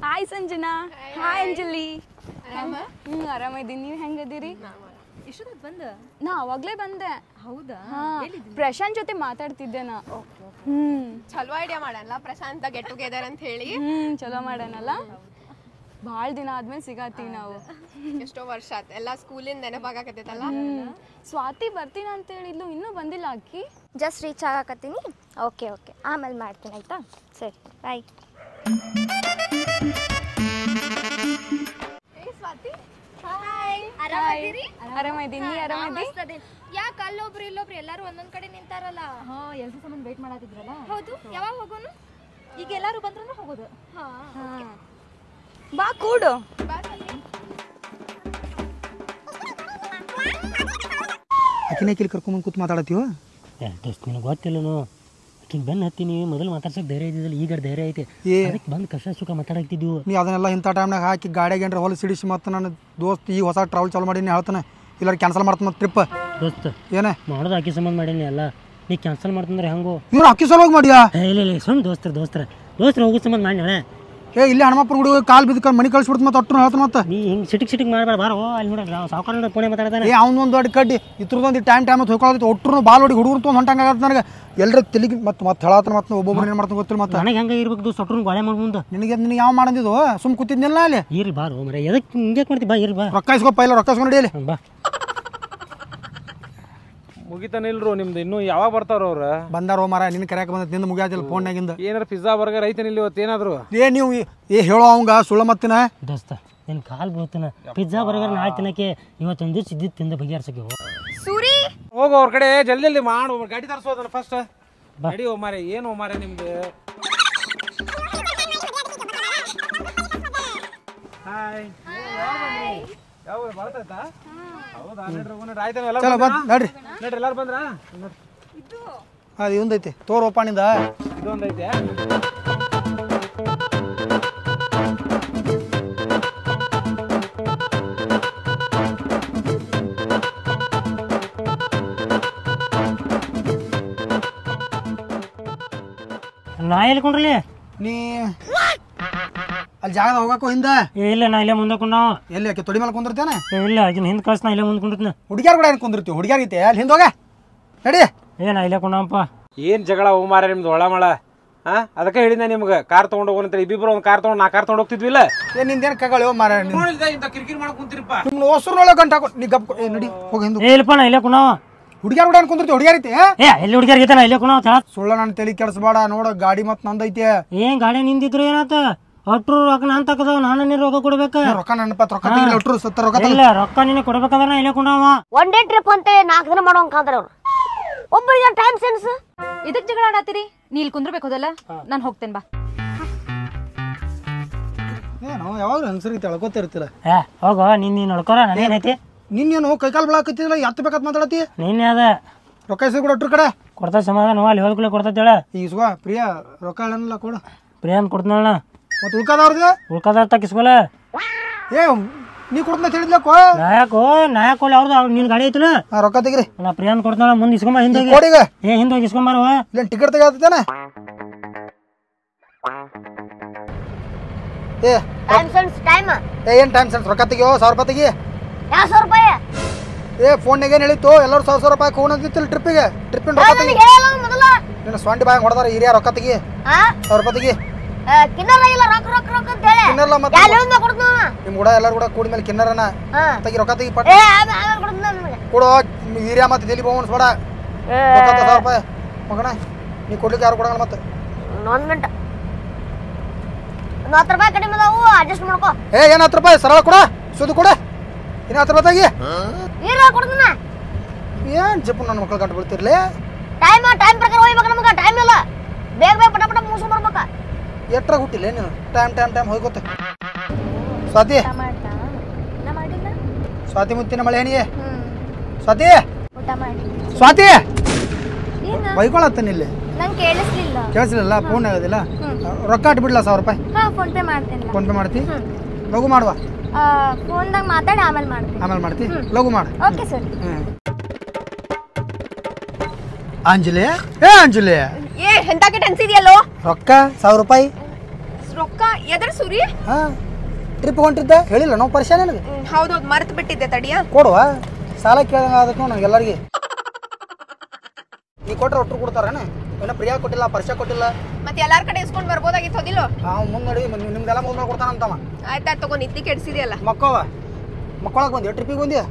hi Sanjana hi Anjali ಹ್ಞೂ ಆರಾಮಿದ್ದೀನಿ ನೀವು ಹೆಂಗದಿರಿ ಇಷ್ಟೊತ್ತು ಬಂದ ನಾ ಅವಾಗಲೇ ಬಂದೆ ಹೌದಾ ಹಾ ಪ್ರಶಾಂತ್ ಜೊತೆ ಮಾತಾಡ್ತಿದ್ದೆ ನಾ ಹ್ಞೂ ಚಲೋ ಐಡಿಯಾ ಮಾಡಲ್ಲ ಪ್ರಶಾಂತ ಗೆಟ್ ಟುಗೆದರ್ ಅಂತ ಹೇಳಿ ಹ್ಞೂ ಚಲೋ ಮಾಡೋಣಲ್ಲ ಭಾಳ ದಿನ ಆದ್ಮೇಲೆ ಸಿಗತ್ತೀವಿ ನಾವು ಎಷ್ಟೋ ವರ್ಷ ಆತ್ ಎಲ್ಲ ಸ್ಕೂಲಿಂದ ನೆನಪಾಗಕತ್ತೈತಲ್ಲ ಹ್ಮ್. ಸ್ವಾತಿ ಬರ್ತೀನಿ ಅಂತ ಹೇಳಿದ್ಲು ಇನ್ನೂ ಬಂದಿಲ್ಲ ಅಕ್ಕಿ ಜಸ್ಟ್ ರೀಚ್ ಆಗಕತ್ತೀನಿ ಓಕೆ ಓಕೆ ಆಮೇಲೆ ಮಾಡ್ತೀನಿ ಆಯಿತಾ ಸರಿ ಬಾಯ್ ಆರಾಮಿದ್ದೀನಿ ನೀ ಆರಾಮಿದ್ದಿ ಯಾಕೆ ಅಲ್ಲೊಬ್ರು ಇಲ್ಲೊಬ್ರು ಎಲ್ಲರೂ ಒಂದೊಂದ್ ಕಡೆ ನಿಂತಾರಲ್ಲ ಹಾ ಎಲ್ರು ಸಂಬಂಧ ವೇಟ್ ಮಾಡತ್ತಿದ್ರಲ್ಲ ಹೌದು ಯಾವಾಗ ಹೋಗೋನು ಈಗ ಎಲ್ಲಾರು ಬಂದ್ರು ಹೋಗೋದು ಹಾ ಬಾ ಕೂಡು ಆಕಿನೇ ಕಿಲ್ ಕರ್ಕೊಂಬಂದು ಕೂತ್ ಮಾತಾಡತ್ತೀವ ಏ ದೋಸ್ತ್ ನಿನಗೆ ಗೊತ್ತಿಲ್ಲನು ಆಕಿಗೆ ಬೆನ್ನು ಹತ್ತೀನಿ ಮೊದಲು ಮಾತಾಡ್ಸೋಕೆ ಧೈರ್ಯ ಇದ್ದಿದ್ದಿಲ್ಲ ಈಗ ಧೈರ್ಯ ಐತೆ ಏ ಅದಕ್ಕೆ ಬಂದು ಕಷ್ಟ ಸುಖ ಮಾತಾಡಕ್ತಿದ್ವು ನೀ ಅದನ್ನೆಲ್ಲ ಇಂಥ ಟೈಮ್ನಾಗ ಹಾಕಿ ಗಾಡಿಗೆ ಏನ್ರ ಹೊಲ ಸಿಡಿಸಿ ಮತ್ತು ನನ್ನ ದೋಸ್ತ್ ಈ ಹೊಸ ಟ್ರಾವೆಲ್ ಚಾಲು ಮಾಡೀನಿ ಹೇಳ್ತಾನೆ ಇಲ್ಲಾರ ಕ್ಯಾನ್ಸಲ್ ಮಾಡ್ತಾನೆ ಮತ್ತೆ ಟ್ರಿಪ್ ದೋಸ್ತ ಏನೇ ಮಾಡೋದು ಆಕಿ ಸಂಬಂಧ ಮಾಡೀನಿ ಎಲ್ಲ ನೀ ಕ್ಯಾನ್ಸಲ್ ಮಾಡ್ತಂದ್ರೆ ಹೆಂಗೋ ಇವ್ರು ಅಕ್ಕಿ ಸಲುವಾಗಿ ಮಾಡ್ಯಾ ಏ, ಇಲ್ಲ ಇಲ್ಲ ಸುಮ್ಮನೆ ದೋಸ್ತರ ದೋಸ್ತರ ದೋಸ್ತರ ಹೋಗೋ ಸಂಬಂಧ ಮಾಡಿ ಏ ಇಲ್ಲಿ ಹನುಮಪ್ಪನ ಗುಡಿ ಕಾಲ್ ಬಿದ್ಕೊಂಡು ಮನೆ ಕಳ್ಸಿಬಿಡ್ತು ಮತ್ತೆ ಒಟ್ಟು ಹೇಳ್ತಾನೆ ಮತ್ತೆ ನೀ ಹಿಂಗೆ ಸಿಟಿಕ್ ಸಿಟಿಕ್ ಮಾಡಬೇಡ ಬಾರೋ ಅಲ್ಲಿ ನೋಡ ಸಾವುಕಾರ ಫೋನೇ ಮಾತಾಡ್ತಾನೆ ಏ ಅವ್ನು ಒಂದು ದೊಡ್ಡ ಕಡ್ಡಿ ಇದ್ರದೊಂದು ಟೈಮ್ ಟೈಮ್ ಹೊಯ್ಕೊಳ್ಳೋದು ಒಟ್ಟರು ಬಾಲ್ ಹೊಡಿ ಹುಡುಗರು ತೊಗೊಂಡು ಹೊಂಟಂಗಾಗತ್ತೆ ನನಗೆ ಎಲ್ಲರ ತೆಲಿಗೆ ಮತ್ತೆ ಮತ್ತೆ ಹೇಳತ್ತಾನ ಮತ್ತೆ ಒಬ್ಬೊಬ್ರು ಏನು ಮಾಡ್ತಾನೆ ಗೊತ್ತಿಲ್ಲ ಮತ್ತೆ ನನಗೆ ಹೆಂಗೆ ಇರ್ಬೇಕು ದೋಸ್ತ ಒಟ್ರು ಗೋಳೆ ಮಾಡಿ ಮುಂದೆ ನಿನಗೆ ನಿನಗೆ ಯಾವ ಮಾಡಂದಿದ್ದು ಸುಮ್ ಕೂತಿದ್ನಿಲ್ಲ ಅಲ್ಲಿ ಇರ್ಲಿ ಬಾರೋ ಮರ ಎದಕ್ಕೆ ಹಿಂಗೆ ಮಾಡ್ತಿ ಬಾ ಇರ್ಲಿ ಬಾ ರೊಕ್ಕ ಇಸ್ಕೊ ಪೈಲ ರೊಕ್ಕ ಇಸ್ಕೊಂಡು ನಡಿಯಲ್ಲಿ ಹ್ಮ್, ಬಾ ಮುಗಿತಾನೆ ಇಲ್ರು ನಿಮ್ದು ಇನ್ನೂ ಯಾವಾಗ ಬರ್ತಾರ ಅವ್ರು ಬಂದಾರೋ ಮರ ನಿನ್ನ ಕರೆಯಕ್ಕೆ ಬಂದೈತೆ ನಿಂದ ಮುಗಿಯಾತಿಲ್ಲ ಫೋನ್ಯಾಗಿಂದ ಏನಾರ ಪಿಜ್ಜಾ ಬರ್ಗರ್ ಐತೇನಿಲ್ಲ ಇಲ್ಲಿ ಇವತ್ತು ಏನಾದ್ರು ಏ ನೀವು ಏ ಹೇಳೋ ಅವಂಗ ಸುಳ್ಳ ಮತ್ತಿನ ದೋಸ್ತ ನಿನ್ನ ಕಾಲು ಬೀಳ್ತಾನ ಪಿಜ್ಜಾ ಬರ್ಗರ್ ನಾಳೆ ತಿನ್ನಕ್ಕೆ ಇವತ್ತೊಂದು ದಿವ್ಸ ಇದ್ದಿದ್ದು ತಿಂದ ಬಗೆಹರ್ಸಕ್ಕೆ ಹೋಗು ಸೂರಿ ಹೋಗು ಅವ್ರ ಕಡೆ ಜಲ್ದಿ ಜಲ್ದಿ ಮಾಡು ಗಾಡಿ ತರ್ಸೋದನ್ನ ಫಸ್ಟ್ ಗಾಡಿ ಓ ಮಾರೆ ಏನು ಓ ಮಾರೆ ನಿಮ್ದು ಹಾಯ್ ಯಾವ ಬರ್ತೈತಾ ಹೌದಾ ನಡ್ರಿ ಹೋಗೋಣ ಆಯ್ತಾನ ಎಲ್ಲ ಚಲೋ ಬಂದ್ ನಡ್ರಿ ನಡ್ರಿ ಎಲ್ಲಾರು ಬಂದ್ರಾ ಅದು ಇವಂದೈತಿ ತೋರ್ ನಿಂದ ಇದೊಂದು ಐತೆ ನಾ ಎಲ್ಕೊಂಡ್ರಲ್ಲಿ ನೀ ಅಲ್ಲಿ ಜಾಗದ ಹೋಗಕ್ಕೋ ಹಿಂದ ಏ ಇಲ್ಲ ನಾ ಇಲ್ಲೇ ಮುಂದೆ ಕುಂಡಾವ ಎಲ್ಲಿ ಆಕೆ ತೊಡಿ ಮೇಲೆ ಕುಂದಿರ್ತೇನೆ ಏ ಇಲ್ಲ ಆಗಿನ ಹಿಂದೆ ಕಳ್ಸಿ ನಾ ಇಲ್ಲೇ ಮುಂದೆ ಕುಂಡಿರ್ತೀನಿ ಹುಡುಗ್ಯಾರ ಕೂಡ ಏನು ಕುಂದಿರ್ತೀವಿ ಹುಡುಗ್ಯಾರ ಅಲ್ಲಿ ಹಿಂದೆ ಹೋಗ ನಡಿ ಏ ನಾ ಇಲ್ಲೇ ಕುಂಡಾವಪ್ಪ ಏನ್ ಜಗಳ ಓ ಮಾರೆ ನಿಮ್ದು ಒಳ ಮಳ ಹಾ ಅದಕ್ಕೆ ಹೇಳಿದ್ದೆ ನಿಮ್ಗೆ ಕಾರ್ ತಗೊಂಡು ಹೋಗೋಣ ಇಬ್ಬಿಬ್ರು ಒಂದು ಕಾರ್ ತಗೊಂಡು ನಾ ಕಾರ್ ತಗೊಂಡು ಹೋಗ್ತಿದ್ವಿಲ್ಲ ಏ ನಿಂದೇನು ಕಗಳು ಮಾರ ಇಂಥ ಕಿರಿಕಿರಿ ಮಾಡಕ್ ಕುಂತಿರಪ್ಪ ನಿಮ್ಮ ಹೊಸರ್ನೊಳಗೆ ಗಂಟೆ ಹಾಕೋ ನೀ ಗಪ್ ಏ ನಡಿ ಹೋಗಿ ಹಿಂದೆ ಏ ಇಲ್ಲಪ್ಪ ನಾ ಇಲ್ಲೇ ಕುಣಾವ ಹುಡುಗ್ಯಾರ ಕೂಡ ಏನು ಕುಂದಿರ್ತೀವಿ ಹುಡುಗ್ಯಾರ ಐತಿ ಏ ಎಲ್ಲಿ ಹುಡುಗಿಯರ್ಗೈತೆ ನಾ ಇಲ್ಲೇ ಕುಣಾವ ತಳ ಸುಳ್ಳ ನನ್ನ ತಲೆ ಕೆಡಿಸ್ಬೇಡ ನೋಡ ಗಾಡಿ ಮತ್ತೆ ನಂದೈತಿ ಏನ್ ಗಾಡಿ ನಿಂದಿದ್ರು ಏನಾತ ಒಟ್ರು ರೊಕ್ಕ ನಾನ್ ತಕದವ ನಾನು ನೀನು ರೊಕ್ಕ ಕೊಡ್ಬೇಕ ಏ, ರೊಕ್ಕ ನನ್ನ ಪತ್ರ ರೊಕ್ಕ ತೆಗಿಲಿ ಒಟ್ರು ಸತ್ತ ರೊಕ್ಕ ತೆಗಿಲಿ. ಇಲ್ಲ ರೊಕ್ಕ ನಿನ್ನ ಕೊಡ್ಬೇಕಂದ್ರೆ ನಾ ಇಲ್ಲೇ ಕುಣಾವ ಒನ್ ಡೇ ಟ್ರಿಪ್ ಅಂತ ನಾಲ್ಕು ದಿನ ಮಾಡೋಂಕಾದ್ರೆ ಅವ್ರು ಒಬ್ಬರಿಗೆ ಟೈಮ್ ಸೆನ್ಸ್ ಇದಕ್ ಜಗಳ ಆಡತ್ತೀರಿ ನೀ ಇಲ್ಲಿ ಕುಂದ್ರಬೇಕು ಹೋದಲ್ಲ ನಾನು ಹೋಗ್ತೇನೆ ಬಾ ಏನು ಯಾವಾಗಲೂ ಹೆಂಗಸರಿಗೆ ತಿಳ್ಕೊತಿರ್ತಿಲ್ಲ ಏ ಹೋಗೋ ನೀನ್ ನೀನ್ ನೋಡ್ಕೊರ ನನಗೇನೈತಿ ನಿನ್ನೇನು ಕೈಕಾಲು ಬೆಳಕತ್ತಿಲ್ಲ ಎತ್ತ ಬೇಕಾತ್ ಮಾತಾಡತಿ ನೀನೇ ಅದ ರೊಕ್ಕ ಇಸ್ಕೊ ಕೊಡು ಒಟ್ರ ಕಡೆ ಕೊಡ್ತಾ ಸಮಾಧಾನ ಅಲ್ಲಿ ಹೋಗ್ಕೊಳ್ಳಿ ಕೊಡ್ತೇಳ ಈಗ ಇಸ್ಕೊ ಪ್ರಿಯಾ ರೊಕ್ಕ ಹೇಳಲ್ಲ ಕೊಡು ಪ್ರಿಯಾನ್ ಕೊಡ್ತಾಳ ಮತ್ತೆ ಉಳ್ಕದವ್ರದ್ದು ಉಳ್ಕದ ತಕ್ಕಿಸ್ಕೊಲ ಏ ನೀ ಕೊಡ್ತ ಹೇಳಿದ್ಲಕ್ಕೋ ನಾಯಕೋ ನಾಯಕ್ ಕೊಡ್ಲಿ ಅವ್ರದ್ದು ಅವ್ರು ನಿನ್ ಗಾಡಿ ಐತಲ್ಲ ಹಾ ರೊಕ್ಕ ತೆಗಿರಿ ನಾ ಪ್ರಿಯಾನ್ ಕೊಡ್ತಾಳ ಮುಂದೆ ಇಸ್ಕೊಂಬ ಹಿಂದೆ ಹೋಗಿ. ಕೊಡಿಗ ಏ ಹಿಂದೆ ಹೋಗಿ ಇಸ್ಕೊಂಬಾರವ ಇಲ್ಲ ಟಿಕೆಟ್ ತೆಗಿತಾನೆ ಏ ಟೈಮ್ ಸೆನ್ಸ್ ಟೈಮ್ ಏ ಏನು ಟೈಮ್ ಸೆನ್ಸ್ ರೊಕ್ಕ ತೆಗಿಯೋ ಸಾವಿರ ರೂಪಾಯಿ ತೆಗಿ ಯಾವ ಸಾವಿರ ರೂಪಾಯಿ ಏ ಫೋನ್ಯಾಗ ಏನು ಹೇಳಿತ್ತು ಎಲ್ಲರೂ ಸಾವಿರ ಸಾವಿರ ರೂಪಾಯಿ ಹೋಗೋದಿತ್ತಿಲ್ಲ ಟ್ರಿಪ್ಪಿಗೆ ಟ್ರಿಪ್ಪಿನ ರೊಕ್ಕ ತೆಗಿ ನನಗೆ ಹೇಳಲ್ಲ ಮೊದಲ ನಿನ್ನ ಸ್ವಂಟಿ ಬಾಯ್ ಹೊಡೆದಾರ ಹಿರಿಯ ರೊಕ್ಕ ತೆಗಿ ಹಾ ಸಾವಿರ ರೂಪಾಯಿ ತೆಗಿ ಕಿನ್ನರ ಇಲ್ಲ ರೊಕ್ಕ ರೊಕ್ಕ ರೊಕ್ಕ ಅಂತ ಹೇಳಿ ಕಿನ್ನರ್ಲ ಮತ್ತೆ ಯಾರು ಹೇಳಿದ್ನ ಕೊಡ್ತೀನಿ ನಿಮ್ಮ ಕೂಡ ಎಲ್ಲರೂ ಕೂಡ ಕೂಡಿ ಮೇಲೆ ಕಿನ್ನರನ ಹಾ ತೆಗಿ ರೊಕ್ಕ ತೆಗಿ ಪಟ್ ಏ ಆಮೇಲೆ ಆಮೇಲೆ ಕೊಡ್ತೀನಿ ನಿಮಗೆ ಕೊಡು ಹಿರಿಯ ಮತ್ತೆ ತಲಿ ಬೋನ್ ಬೇಡ ಸಾವಿರ ರೂಪಾಯಿ ಮಗನ ನೀ ಕೊಡ್ಲಿಕ್ಕೆ ಯಾರು ಕೊಡಂಗಿಲ್ಲ ಮತ್ತೆ ಒಂದು ಮಿನಿಟ್ ಒಂದು ಹತ್ತು ರೂಪಾಯಿ ಕಡಿಮೆ ಅದಾವು ಅಡ್ಜಸ್ಟ್ ಮಾಡ್ಕೋ ಏ ಏನು ಹತ್ತು ರೂಪಾಯಿ ಸರಳ ಕೊಡ ಸುದ್ದು ಕೊಡ ಇನ್ನು ಹತ್ತು ರೂಪಾಯಿ ತೆಗಿ ನೀರು ಕೊಡ್ತೀನಿ ಏನು ಜಿಪ್ಪು ನನ್ನ ಮಕ್ಳು ಗಂಟು ಬೀಳ್ತಿರ್ಲಿ ಟೈಮ್ ಟೈಮ್ ಪ್ರಕಾರ ಹೋಗ್ಬೇಕು ನಮ್ಗೆ ಟೈಮ್ ಇಲ್ಲ ಬೇಗ ಬೇಗ ಪಟ ಪಟ ಮುಗಿಸ್ಕೊಂಡ್ ಬರ್ಬೇಕ ಎಟ್ರಾಗ ಹುಟ್ಟಿಲ್ಲ ನೀನು ಟೈಮ್ ಟೈಮ್ ಟೈಮ್ ಹೋಗೋತ್ತೆ ಸ್ವಾತಿ ಊಟ ಮಾಡಿಲ್ಲ ಸ್ವಾತಿ ಮುತ್ತಿನ ಮಳೆ ಏನಿಗೆ ಹ್ಮ್ ಸ್ವಾತಿ ಊಟ ಮಾಡಿ ಸ್ವಾತಿ ಏನು ಬೈಕೊಳತ್ತೇನೆ ಇಲ್ಲಿ ನಂಗೆ ಕೇಳಿಸ್ಲಿಲ್ಲ ಕೇಳಿಸ್ಲಿಲ್ಲ ಫೋನ್ ಆಗೋದಿಲ್ಲ ರೊಕ್ಕ ಇಟ್ಬಿಡ್ಲ ಸಾವಿರ ರೂಪಾಯಿ ಹಾ ಫೋನ್ ಪೇ ಮಾಡ್ತೀನಿ ಫೋನ್ ಪೇ ಮಾಡ್ತಿ ಲಘು ಮಾಡುವ ಫೋನ್ದಾಗ ಮಾತಾಡಿ ಆಮೇಲೆ ಮಾಡ್ತೀನಿ ಆಮೇಲೆ ಮಾಡ್ತಿ ಲಘು ಮಾಡು ಓಕೆ ಸರ್ ಹ್ಮ್ ಅಂಜಲಿ ಏ ಅಂಜಲಿ ಏ ಎಂತಕ್ಕೆ ಟೆನ್ಸ್ ಇದೆಯಲ್ಲೋ ರೊಕ್ಕ ಸಾವಿರ ರೂಪಾಯಿ ರೊಕ್ಕ ಎದ್ರ ಸುರಿ ಹಾ ಟ್ರಿಪ್ ಹೊಂಟಿದ್ದೆ ಹೇಳಿಲ್ಲ ನಾವು ಪರಿಶಾನ ನನಗೆ ಹೌದೌದು ಮರ್ತು ಬಿಟ್ಟಿದ್ದೆ ತಡಿಯ ಕೊಡುವ ಸಾಲ ಕೇಳಂಗ ಅದಕ್ಕೆ ನೋಡಿ ನನಗೆ ಎಲ್ಲರಿಗೆ ನೀ ಕೊಟ್ರೆ ಒಟ್ಟರು ಕೊಡ್ತಾರೇನ ಏನೋ ಪ್ರಿಯಾ ಕೊಟ್ಟಿಲ್ಲ ಪರ್ಷ ಕೊಟ್ಟಿಲ್ಲ ಮತ್ತೆ ಎಲ್ಲಾರ ಕಡೆ ಇಸ್ಕೊಂಡ್ ಬರ್ಬೋದಾಗಿತ್ತು ಹೋದಿಲ್ಲೋ ನಾವು ಮುಂದೆ ನಡಿ ನಿಮ್ದೆಲ್ಲ ಮುಂದೆ ಕೊಡ್ತಾನಂತವ ಆಯ್ತಾ ತಗೋ ನಿತ್ತಿ ಕೆಡ್ಸಿದ್ಯಲ್ಲ ಮಕ್ಕವ ಮಕ್ಕಳಕ್ಕೆ ಬಂದ್ಯಾ ಟ್ರಿಪ್ಪಿಗೆ ಬಂದ್ಯಾ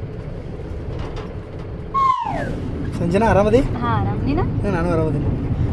ಸಂಜನಾ ಆರಾಮದಿ ಹಾ ಆರಾಮ್ ನೀನ ಏ, ನಾನು ಆರಾಮದೀನಿ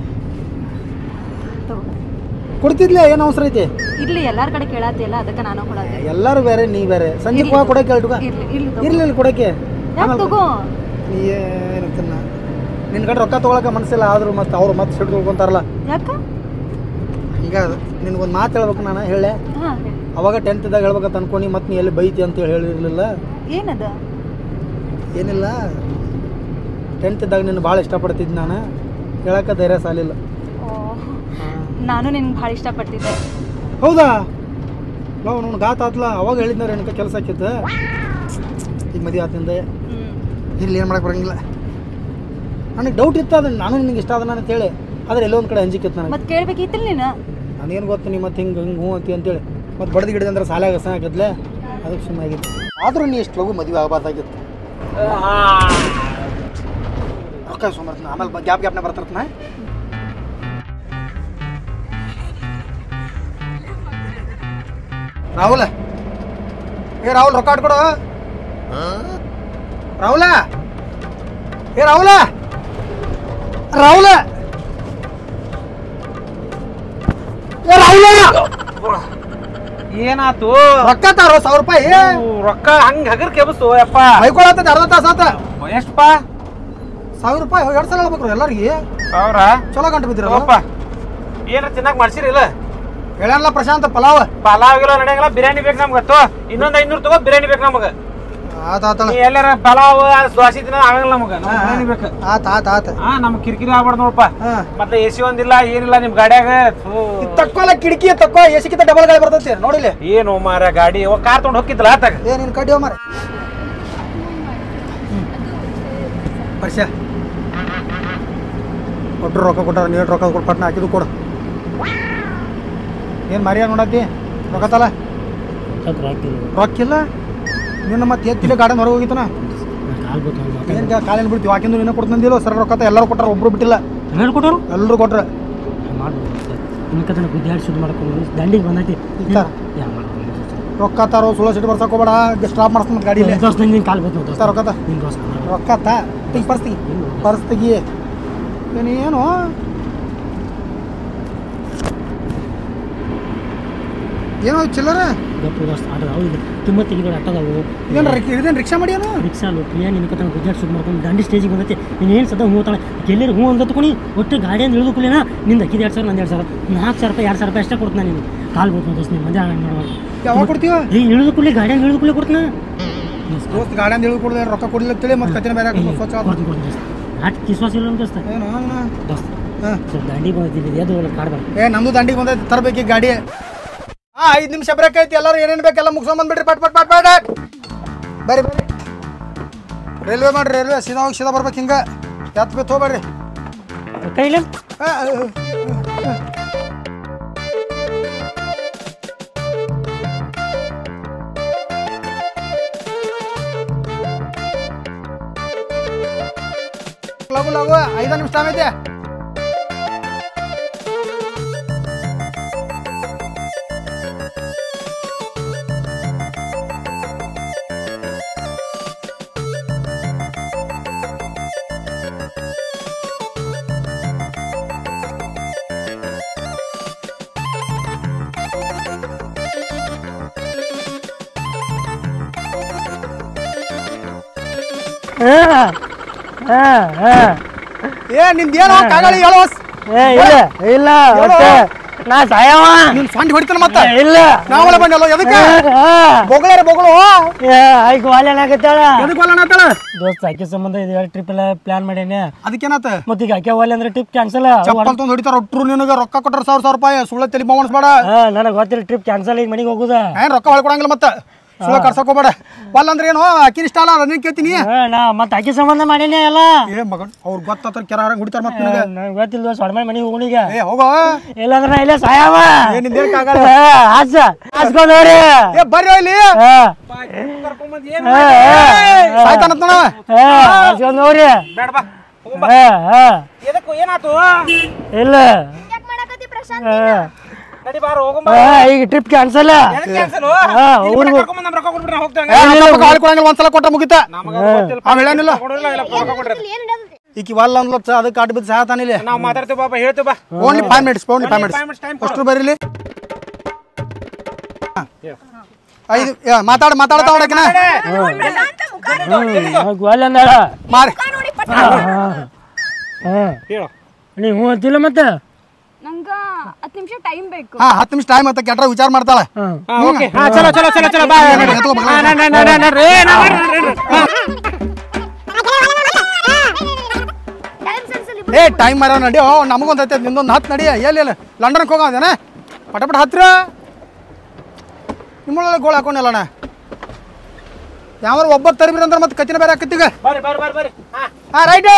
ತಗೋ ಕೊಡ್ತಿದ್ಲೆ ಏನು ಅವಸರ ಐತಿ ಇರ್ಲಿ ಎಲ್ಲಾರ ಕಡೆ ಕೇಳತ್ತಿಯಲ್ಲ ಅದಕ್ಕೆ ನಾನು ಕೊಡತ್ತೆ ಎಲ್ಲರೂ ಬೇರೆ ನೀ ಬೇರೆ ಸಂಜೆ ಹೋಗಿ ಕೊಡಕ್ಕೆ ಹೇಳ್ಟುಗ ಇರ್ಲಿ ಇರ್ಲಿ ತಗೋ ಇರ್ಲಿಲ್ಲ ಕೊಡಕ್ಕೆ ಯಾಕ್ ತಗೋ ನೀ ಏನಂತನ್ನ ನಿನ್ನ ಕಡೆ ರೊಕ್ಕ ತೊಗೊಳಕ್ಕೆ ಮನಸ್ಸಿಲ್ಲ ಆದ್ರೂ ಮತ್ತೆ ಅವ್ರು ಮತ್ತೆ ಸಿಟ್ಟು ತೊಳ್ಕೊಂತಾರಲ್ಲ ಯಾಕ ಈಗ ನಿನ್ಗೊಂದು ಮಾತು ಹೇಳ್ಬೇಕು ನಾನು ಹೇಳೆ ಹಾ ಹೇಳಿ. ಅವಾಗ ಟೆಂತ್ದಾಗ ಹೇಳ್ಬೇಕಂತ ಅನ್ಕೊಂಡು ಮತ್ತೆ ನೀ ಎಲ್ಲಿ ಬೈತಿ ಅಂತ ಹೇಳಿ ಹೇಳಿರ್ಲಿಲ್ಲ ಏನದ ಏನಿಲ್ಲ ಟೆಂತ್ ಇದ್ದಾಗ ನಿನ್ನ ಭಾಳ ಇಷ್ಟಪಡ್ತಿದ್ದು ನಾನು ಹೇಳಕ್ಕೆ ಧೈರ್ಯ ಸಾಲಿಲ್ಲ ಓ ನಾನು ನಿನ್ಗೆ ಭಾಳ ಇಷ್ಟಪಡ್ತಿದ್ದೆ ಹೌದಾ ನಾವು ನೋಡು ಗಾತ ಆತ್ಲ ಅವಾಗ ಹೇಳಿದ್ನ ಏನಕ್ಕೆ ಕೆಲಸ ಆಕಿತ್ತು ಈಗ ಮದುವೆ ಆತಿಂದ ಹ್ಮ್ ಇಲ್ಲಿ ಏನು ಮಾಡಕ್ಕೆ ಬರಂಗಿಲ್ಲ ನನಗೆ ಡೌಟ್ ಇತ್ತು ಅದನ್ನ ನಾನು ನಿನಗೆ ಇಷ್ಟ ಅದನ್ನ ಅಂತ ಹೇಳಿ ಆದ್ರೆ ಎಲ್ಲೋ ಒಂದು ಕಡೆ ಅಂಜಿಕಿತ್ತು ನನಗೆ ಮತ್ತೆ ಕೇಳ್ಬೇಕಿತ್ತಿಲ್ಲ ನೀನು ನನಗೇನು ಗೊತ್ತು ನೀ ಮತ್ತೆ ಹಿಂಗೆ ಹಿಂಗೆ ಹ್ಞೂ ಅಂತಿ ಅಂತೇಳಿ ಮತ್ತೆ ಬಡ್ದು ಗಿಡದ ಅಂದ್ರೆ ಸಾಲ ಹಸ ಆಗಿದ್ಲೆ ಅದಕ್ಕೆ ಸುಮ್ಮನೆ ಆಗಿತ್ತು ಆದರೂ ನೀ ಇಷ್ಟು ಲಗು ಮದುವೆ ಆಗಬಾರ್ದಾಗಿತ್ತು ರೊಕ್ಕ ಸುಮಾರು ಆಮೇಲೆ ಗ್ಯಾಪ್ ಗ್ಯಾಪ್ನ ಬರ್ತಿರ್ತನ ರಾಹುಲ ಏ ರಾಹುಲ್ ರೊಕ್ಕ ಕೊಡು ರಾಹುಲ ಏ ರಾಹುಲ ರಾಹುಲ ಏ ರಾಹುಲ ಏನಾತು ರೊಕ್ಕ ತಾರೋ ಸಾವಿರ ರೂಪಾಯಿ ಇವು ರೊಕ್ಕ ಹಂಗ ಹಗರ್ ಕೆಬಸ್ತು ಯಪ್ಪ ಬೈಕೊಳತ್ತ ಅರ್ಧ ತಾಸ ಆತ ಎಷ್ಟಪ್ಪ ಸಾವಿರ ರೂಪಾಯಿ ಎರಡು ಸಲ ಹೇಳ್ಬೇಕು ಎಲ್ಲರಿಗೆ ಸಾವಿರ ಚಲೋ ಗಂಟು ಬಿದ್ದಿರ ತಗೋಪ್ಪ ಏನ್ರ ತಿನ್ನಕ್ ಮಾಡ್ಸಿರಿಲ್ಲ ಹೇಳಲ್ಲ ಪ್ರಶಾಂತ ಪಲಾವ್ ಪಲಾವ್ ಗಿಲಾವ್ ನಡೆಯಂಗಿಲ್ಲ ಬಿರಿಯಾನಿ ಬೇಕು ನಮ್ಗೆ ತೋ ಇನ್ನೊಂದ್ ಐನೂರು ತಗೋ ಬಿರಿಯಾನಿ ಬೇಕು ನಮಗೆ ಆತ ಆತಳ ನೀ ಎಲ್ಲಾರ ಪಲಾವ್ ದ್ವಾಸಿ ತಿನ್ನ ಆಗಂಗಿಲ್ಲ ನಮಗೆ ನಮ್ಗೆ ಬಿರಿಯಾನಿ ಬೇಕು ಆತ ಆತ ಆತ ಹಾ ನಮ್ ಕಿರಿಕಿರಿ ಆಗ್ಬಾರ್ದು ನೋಡಪ್ಪ ಹಾ ಮತ್ತೆ ಎ ಸಿ ಒಂದಿಲ್ಲ ಏನಿಲ್ಲ ನಿಮ್ ಗಾಡ್ಯಾಗ ಥೂ. ಇದ್ ತಕ್ಕೊಲ್ಲ ಕಿಟಕಿ ತಕ್ಕೋ ಎಸಿಕಿತ ಡಬಲ್ ಗಾಳಿ ಬರ್ತೈತಿ ನೋಡಿಲಿ ಏನು ಮಾರ ಗಾಡಿ ಕಾರ್ ತೊಗೊಂಡು ಹೋಗಿತ್ತಲ್ಲ ಆತಾಗ ಏ ನಿನ್ ಕಡ್ಡಿ ಮಾರ ಪರಿಚಯ ಕೊಟ್ಟರು ರೊಕ್ಕ ಕೊಟ್ಟಾರ ನೀರು ರೊಕ್ಕ ಕೊಟ್ಟು ಪಟ್ನ ಹಾಕಿದ್ದು ಕೊಡು ಏನು ಮರ್ಯಾದ ನೋಡತ್ತಿ ರೊಕ್ಕ ತಲ ಸ್ವಲ್ಪ ರಾಕಿಲ್ಲ ರೊಕ್ಕಿಲ್ಲ ನಿನ್ನ ಮತ್ತೆ ಎತ್ತಿಲ್ಲ ಗಾರ್ಡನ್ ಹೊರಗೆ ಹೋಗಿತ್ತನ ಕಾಲ್ ಗೊತ್ತು ಏನು ಕಾಲೇನು ಬಿಡ್ತೀವಿ ಹಾಕಿಂದು ನೀನು ಕೊಡ್ತಂದಿಲ್ಲ ಸರ್ ರೊಕ್ಕ ಎಲ್ಲರೂ ಕೊಟ್ಟಾರ ಒಬ್ರು ಬಿಟ್ಟಿಲ್ಲ ಮೇಲೆ ಕೊಟ್ಟರು ಎಲ್ಲರೂ ಕೊಟ್ರೆ ಮಾಡ್ಬೋದು ಇನ್ಕತನ ಗುದ್ದಾಡಿ ಶುದ್ಧ ಮಾಡ್ಕೊಂಡು ದಂಡಿಗೆ ಬಂದೈತಿ ಇರ್ತಾರ. ಯಾ ಮಾಡ್ಬೋದು ರೊಕ್ಕ ತಾರೋ ಸುಳ್ಳು ಸಿಟ್ಟು ಬರ್ಸಕ್ಕೆ ಹೋಗ್ಬೇಡ ಸ್ಟಾಪ್ ಮಾಡಿಸ್ತಾನೆ ಗಾಡಿಲಿ ದೋಸ್ತ ನಿನ್ ಕಾಲ್ ಗೊತ್ತು ದೋಸ್ತ ರೊಕ್ಕ ತಾ ನಿನ್ ದೋಸ್ತ ರೊಕ್ಕ ತಾ ತೆಗಿ ಪರ್ಸ್ ತೆಗಿ ಪರ್ಸ್ ತೆಗಿ ಏನು ಏನು ಏನೋ ಚಿಲ್ಲರ ಗಪ್ಪು ದೋಸ್ತ ಆಟ ಹೌದು ತುಂಬ ತೆಗಿಬೇಡ ಅಟ್ಟದವು ಇದೇನು ಇದೇನು ರಿಕ್ಷಾ ಮಾಡಿ ಏನು ರಿಕ್ಷಾ ಪ್ರಿಯಾ ನಿನ್ನ ಕತನ ಗುದ್ದಾಡಿ ಶುದ್ಧ ಮಾಡ್ಕೊಂಡು ದಂಡಿ ಸ್ಟೇಜಿಗೆ ಬಂದೈತಿ ನೀನು ಏನು ಸದ ಹ್ಞೂ ತಾಳೆ ಎಲ್ಲರೂ ಹ್ಞೂ ಅಂತ ತಗೊಂಡು ಒಟ್ಟು ಗಾಡಿಯಿಂದ ಇಳಿದು ಕೂಲಿನ ನಿಂದ ಅಕ್ಕಿದ ಎರಡು ಸಾವಿರ ನಂದು ಎರಡು ಸಾವಿರ ನಾಲ್ಕು ಸಾವಿರ ರೂಪಾಯಿ ಎರಡು ಸಾವಿರ ರೂಪಾಯಿ ಅಷ್ಟೇ ಕೊಡ್ತಾನೆ ನೀನು ಕಾಲ್ ಬೋದು ದೋಸ್ತ ನೀನು ಮಂದಿ ಹಂಗೆ ಮಾಡುವಾಗ ಯಾವಾಗ ಕೊಡ್ತೀವ ಈ ಇಳಿದು ಕೂಲಿ ಗಾಡಿಯಿಂದ ಇಳಿದು ಕೂಲಿ ಕೊಡ್ತಾನೆ ದೋಸ್ತ್ ಗಾಡಿ ಅಂತ ಹೇಳಿ ಕೊಡದೆ ರೊಕ್ಕ ಕೊಡಲಿಲ್ಲ ತಿಳಿ ಮತ್ತೆ ಕತ್ತಿನ ಬೇರೆ ಹಾಕ್ಬೇಕು, ಸ್ವಚ್ಛ ಆತು. ಕೊಡ್ತೀನಿ ಕೊಡ್ತೀನಿ ದೋಸ್ತ ಆಟ ವಿಶ್ವಾಸ ಇಲ್ಲ ದೋಸ್ತ ಏನು ಏನು? ದೋಸ್ತ ಹಾ. ಸ್ವಲ್ಪ ದಂಡಿ ಬಂದಿದ್ದೀವಿ ಅದು ಕಾಡ್ಬಾರ್ದು ಏ ನಮ್ದು ದಂಡಿಗೆ ಬಂದೈತಿ ತರಬೇಕು ಗಾಡಿ ಹಾ ಐದು ನಿಮಿಷ ಬ್ರೇಕ್ ಐತಿ ಎಲ್ಲರೂ ಏನೇನು ಬೇಕೆಲ್ಲ ಮುಗಿಸ್ಕೊಂಡ್ ಬಂದ್ಬಿಡ್ರಿ ಪಟ್ ಪಟ್ ಪಟ್ ಪಟ್ ಬರ್ರಿ ಬರ್ರಿ ರೈಲ್ವೆ ಮಾಡ್ರಿ ರೈಲ್ವೆ ಸೀದಾ ಹೋಗಿ ಸೀದಾ ಬರ್ಬೇಕು ಹಿಂಗೆ ಎತ್ ಬೇತ್ ಹೋಗ್ಬೇಡ್ರಿ ಕೈಲಿ ಆ, ಆ, ಆ, ಆ. ಲಗು ಲಗು ಐದು ನಿಮಿಷ ಟೈಮ್ ಐತೆ ಏ ನಿಂದೇನು ಕಾಗಳಿ ಹೇಳು ಇಲ್ಲ ಇಲ್ಲ ಮತ್ತೆ ನಾ ಸಾಯವ ನಿನ್ ಸೊಂಡಿ ಹೊಡಿತಾನ ಮತ್ತೆ ಇಲ್ಲ ನಾವಲ್ಲ ಬಂದಲ್ಲ ಎದಕ್ಕೆ ಬೊಗಳಾರೆ ಬೊಗಳು ಆಯ್ತು ವಾಲೇನಾಗತ್ತಾಳ ಎದಕ್ಕೆ ಒಲ್ಲ ಅನ್ನತ್ತಾಳ ದೋಸ್ತ ಆಕೆ ಸಂಬಂಧ ಇದು ಎರಡು ಟ್ರಿಪ್ ಎಲ್ಲ ಪ್ಲಾನ್ ಮಾಡೇನೆ ಅದಕ್ಕೇನಾತ ಮತ್ತೆ ಈಗ ಆಕೆ ವಾಲೆ ಅಂದ್ರೆ ಟ್ರಿಪ್ ಕ್ಯಾನ್ಸಲ್ ಚಪ್ಪಲ್ ತೊಗೊಂಡು ಹೊಡಿತಾರ ಒಟ್ರು ನಿನಗೆ ರೊಕ್ಕ ಕೊಟ್ರ ಸಾವಿರ ಸಾವಿರ ರೂಪಾಯಿ ಸುಳ್ಳ ತಲೆ ಬಾವಣಿಸ್ಬೇಡ ನನಗೆ ಗೊತ್ತಿಲ್ಲ ಟ್ರಿಪ್ ಕ್ಯಾನ್ಸಲ್ ಈಗ ಮನೆಗೆ ಹೋಗುದ ಏನ್ ರೊಕ್ಕ ಹೊಳ್ಕೊಡಂಗಿಲ್ಲ ಮತ್ತೆ ಸುಳ್ಳ ಕರ್ಸಕ್ ಹೋಗ್ಬೇಡ ವಲ್ಲ ಅಂದ್ರೆ ಏನು ಅಕ್ಕಿನ ಇಷ್ಟ ಅಲ್ಲ ಅದನ್ನ ಕೇಳ್ತೀನಿ ನಾ ಮತ್ತೆ ಆಕಿ ಸಂಬಂಧ ಮಾಡೀನಿ ಎಲ್ಲ ಏ ಮಗನ್ ಅವ್ರು ಗೊತ್ತಾತ್ರ ಕೆರ ಹುಡಿತಾರ ಮತ್ತೆ ನಿನಗೆ ನಂಗೆ ಗೊತ್ತಿಲ್ವ ಸೊಡ್ಮೆ ಮನೆಗೆ ಹೋಗುಣಿಗ ಏ ಹೋಗೋ ಇಲ್ಲಾಂದ್ರೆ ನಾ ಇಲ್ಲೇ ಸಾಯವ ಏ ನಿಂದ ಆಗಲ್ಲ ಹಾಸ ಹಾಸ್ಕೊಂಡವ್ರಿ ಏ ಬರ್ರಿ ಇಲ್ಲಿ ಸಾಯ್ತಾನತ್ ನೋಡ ಹಾಸ್ಕೊಂಡವ್ರಿ ಬೇಡ ಬಾ ಎದಕ್ಕೂ ಏನಾತು ಇಲ್ಲ ಯಾಕೆ ಮಾಡಕತ್ತಿ ಪ್ರಶಾಂತ್ ಹಾ. ನಡಿ ಬಾರ ಹೋಗಂ ಹಾ, ಈಗ ಟ್ರಿಪ್ ಕ್ಯಾನ್ಸಲ್ ಕ್ಯಾನ್ಸಲ್ ಹಾ, ಊರ್ಗ್ ಹೋಗ್- ಕರ್ಕೊಂಡ್ ರೊಕ್ಕ ಕೊಟ್ಬಿಡ್ರಿ ನಾ ಹೋಗ್ತೇನೆ ಏ, ನಮ್ಮ ಅಪ್ಪ ಗಾಳಿ ಕೊಡಂಗಿಲ್ಲ ಒಂದ್ಸಲ ಕೊಟ್ಟ ಮುಗಿತ ನಮಗ ಗೊತ್ತಿಲ್ಲ ಅವ್ ಹೇಳಾನಿಲ್ಲ ಕೊಡೋದಿಲ್ಲ ಇಲ್ಲ ರೊಕ್ಕ ಕೊಡ್ರಿ ಏನು ನಡೆದೈತಿ ಈಕಿ ವಲ್ಲ ಅಂದ್ಲ ಅದಕ್ಕೆ ಅಡ್ಡ ಬಿದ್ದು ಸಾಯ್ತಾನಿಲ್ಲ ನಾವು ಮಾತಾಡ್ತೀವಿ ಬಾಬಾ ಹೇಳ್ತೀವಿ ಬಾ only five minutes only five five minutes time minutes ಅಷ್ಟು ಬರೀಲಿ ಐದು ಏ, ಮಾತಾಡ ಮಾತಾಡ್ತಾ ಹೊಡಕಿನ ಗ್ವಾಲ್ ಅಂದಾಳ ಮಾರಿ ಹೇಳು ನೀ ಹ್ಞೂ ಅಂತಿಲ್ಲ ಮತ್ತೆ ನಂಗೆ ಹತ್ತು ನಿಮಿಷ ಟೈಮ್ ಬೇಕು ಹಾ ಹತ್ತು ನಿಮಿಷ ಟೈಮ್ ಅಂತ ಕೆಟ್ಟ ವಿಚಾರ ಮಾಡ್ತಾಳೆ ಹಾ ಓಕೆ ಹಾ ಚಲೋ ಚಲೋ ಚಲೋ ಚಲೋ ಬಾ ಎತ್ಕೊ ಮಗಳ. ಹಾ, ನಡ್- ನಡ್- ನಡ್- ನಡ್ರಿ, ಏ, ನಡ್- ನಡ್- ನಡ್- ನಡ್- ಹಾ. ಟೈಮ್ ಸೆನ್ಸ್ ಅಲ್ಲಿ ಏ ಟೈಮ್ ಮಾರ ನಡಿ ಓ ನಮಗೊಂದು ಐತೆ ನಿಂದೊಂದು ಹತ್ತು ನಡಿ ಎಲ್ಲಿ ಎಲ್ಲಿ ಲಂಡನ್ಗೆ ಹೋಗೋದೇನ ಪಟ ಪಟ ಹತ್ರ ನಿಮ್ಮೊಳಗೆ ಗೋಳು ಹಾಕೊಂಡಿಲ್ಲಣ್ಣ ಯಾವ ಒಬ್ಬರು ತರಿಬಿರಿ ಅಂದ್ರೆ ಮತ್ತೆ ಕತ್ತಿನ ಬೇರೆ ಹಾಕತ್ತೀಗ ಬರ್ರಿ ಬರ್ರಿ ಬರ್ರಿ ಬರ್ರಿ ಹಾ ಹಾ ರೈಟ್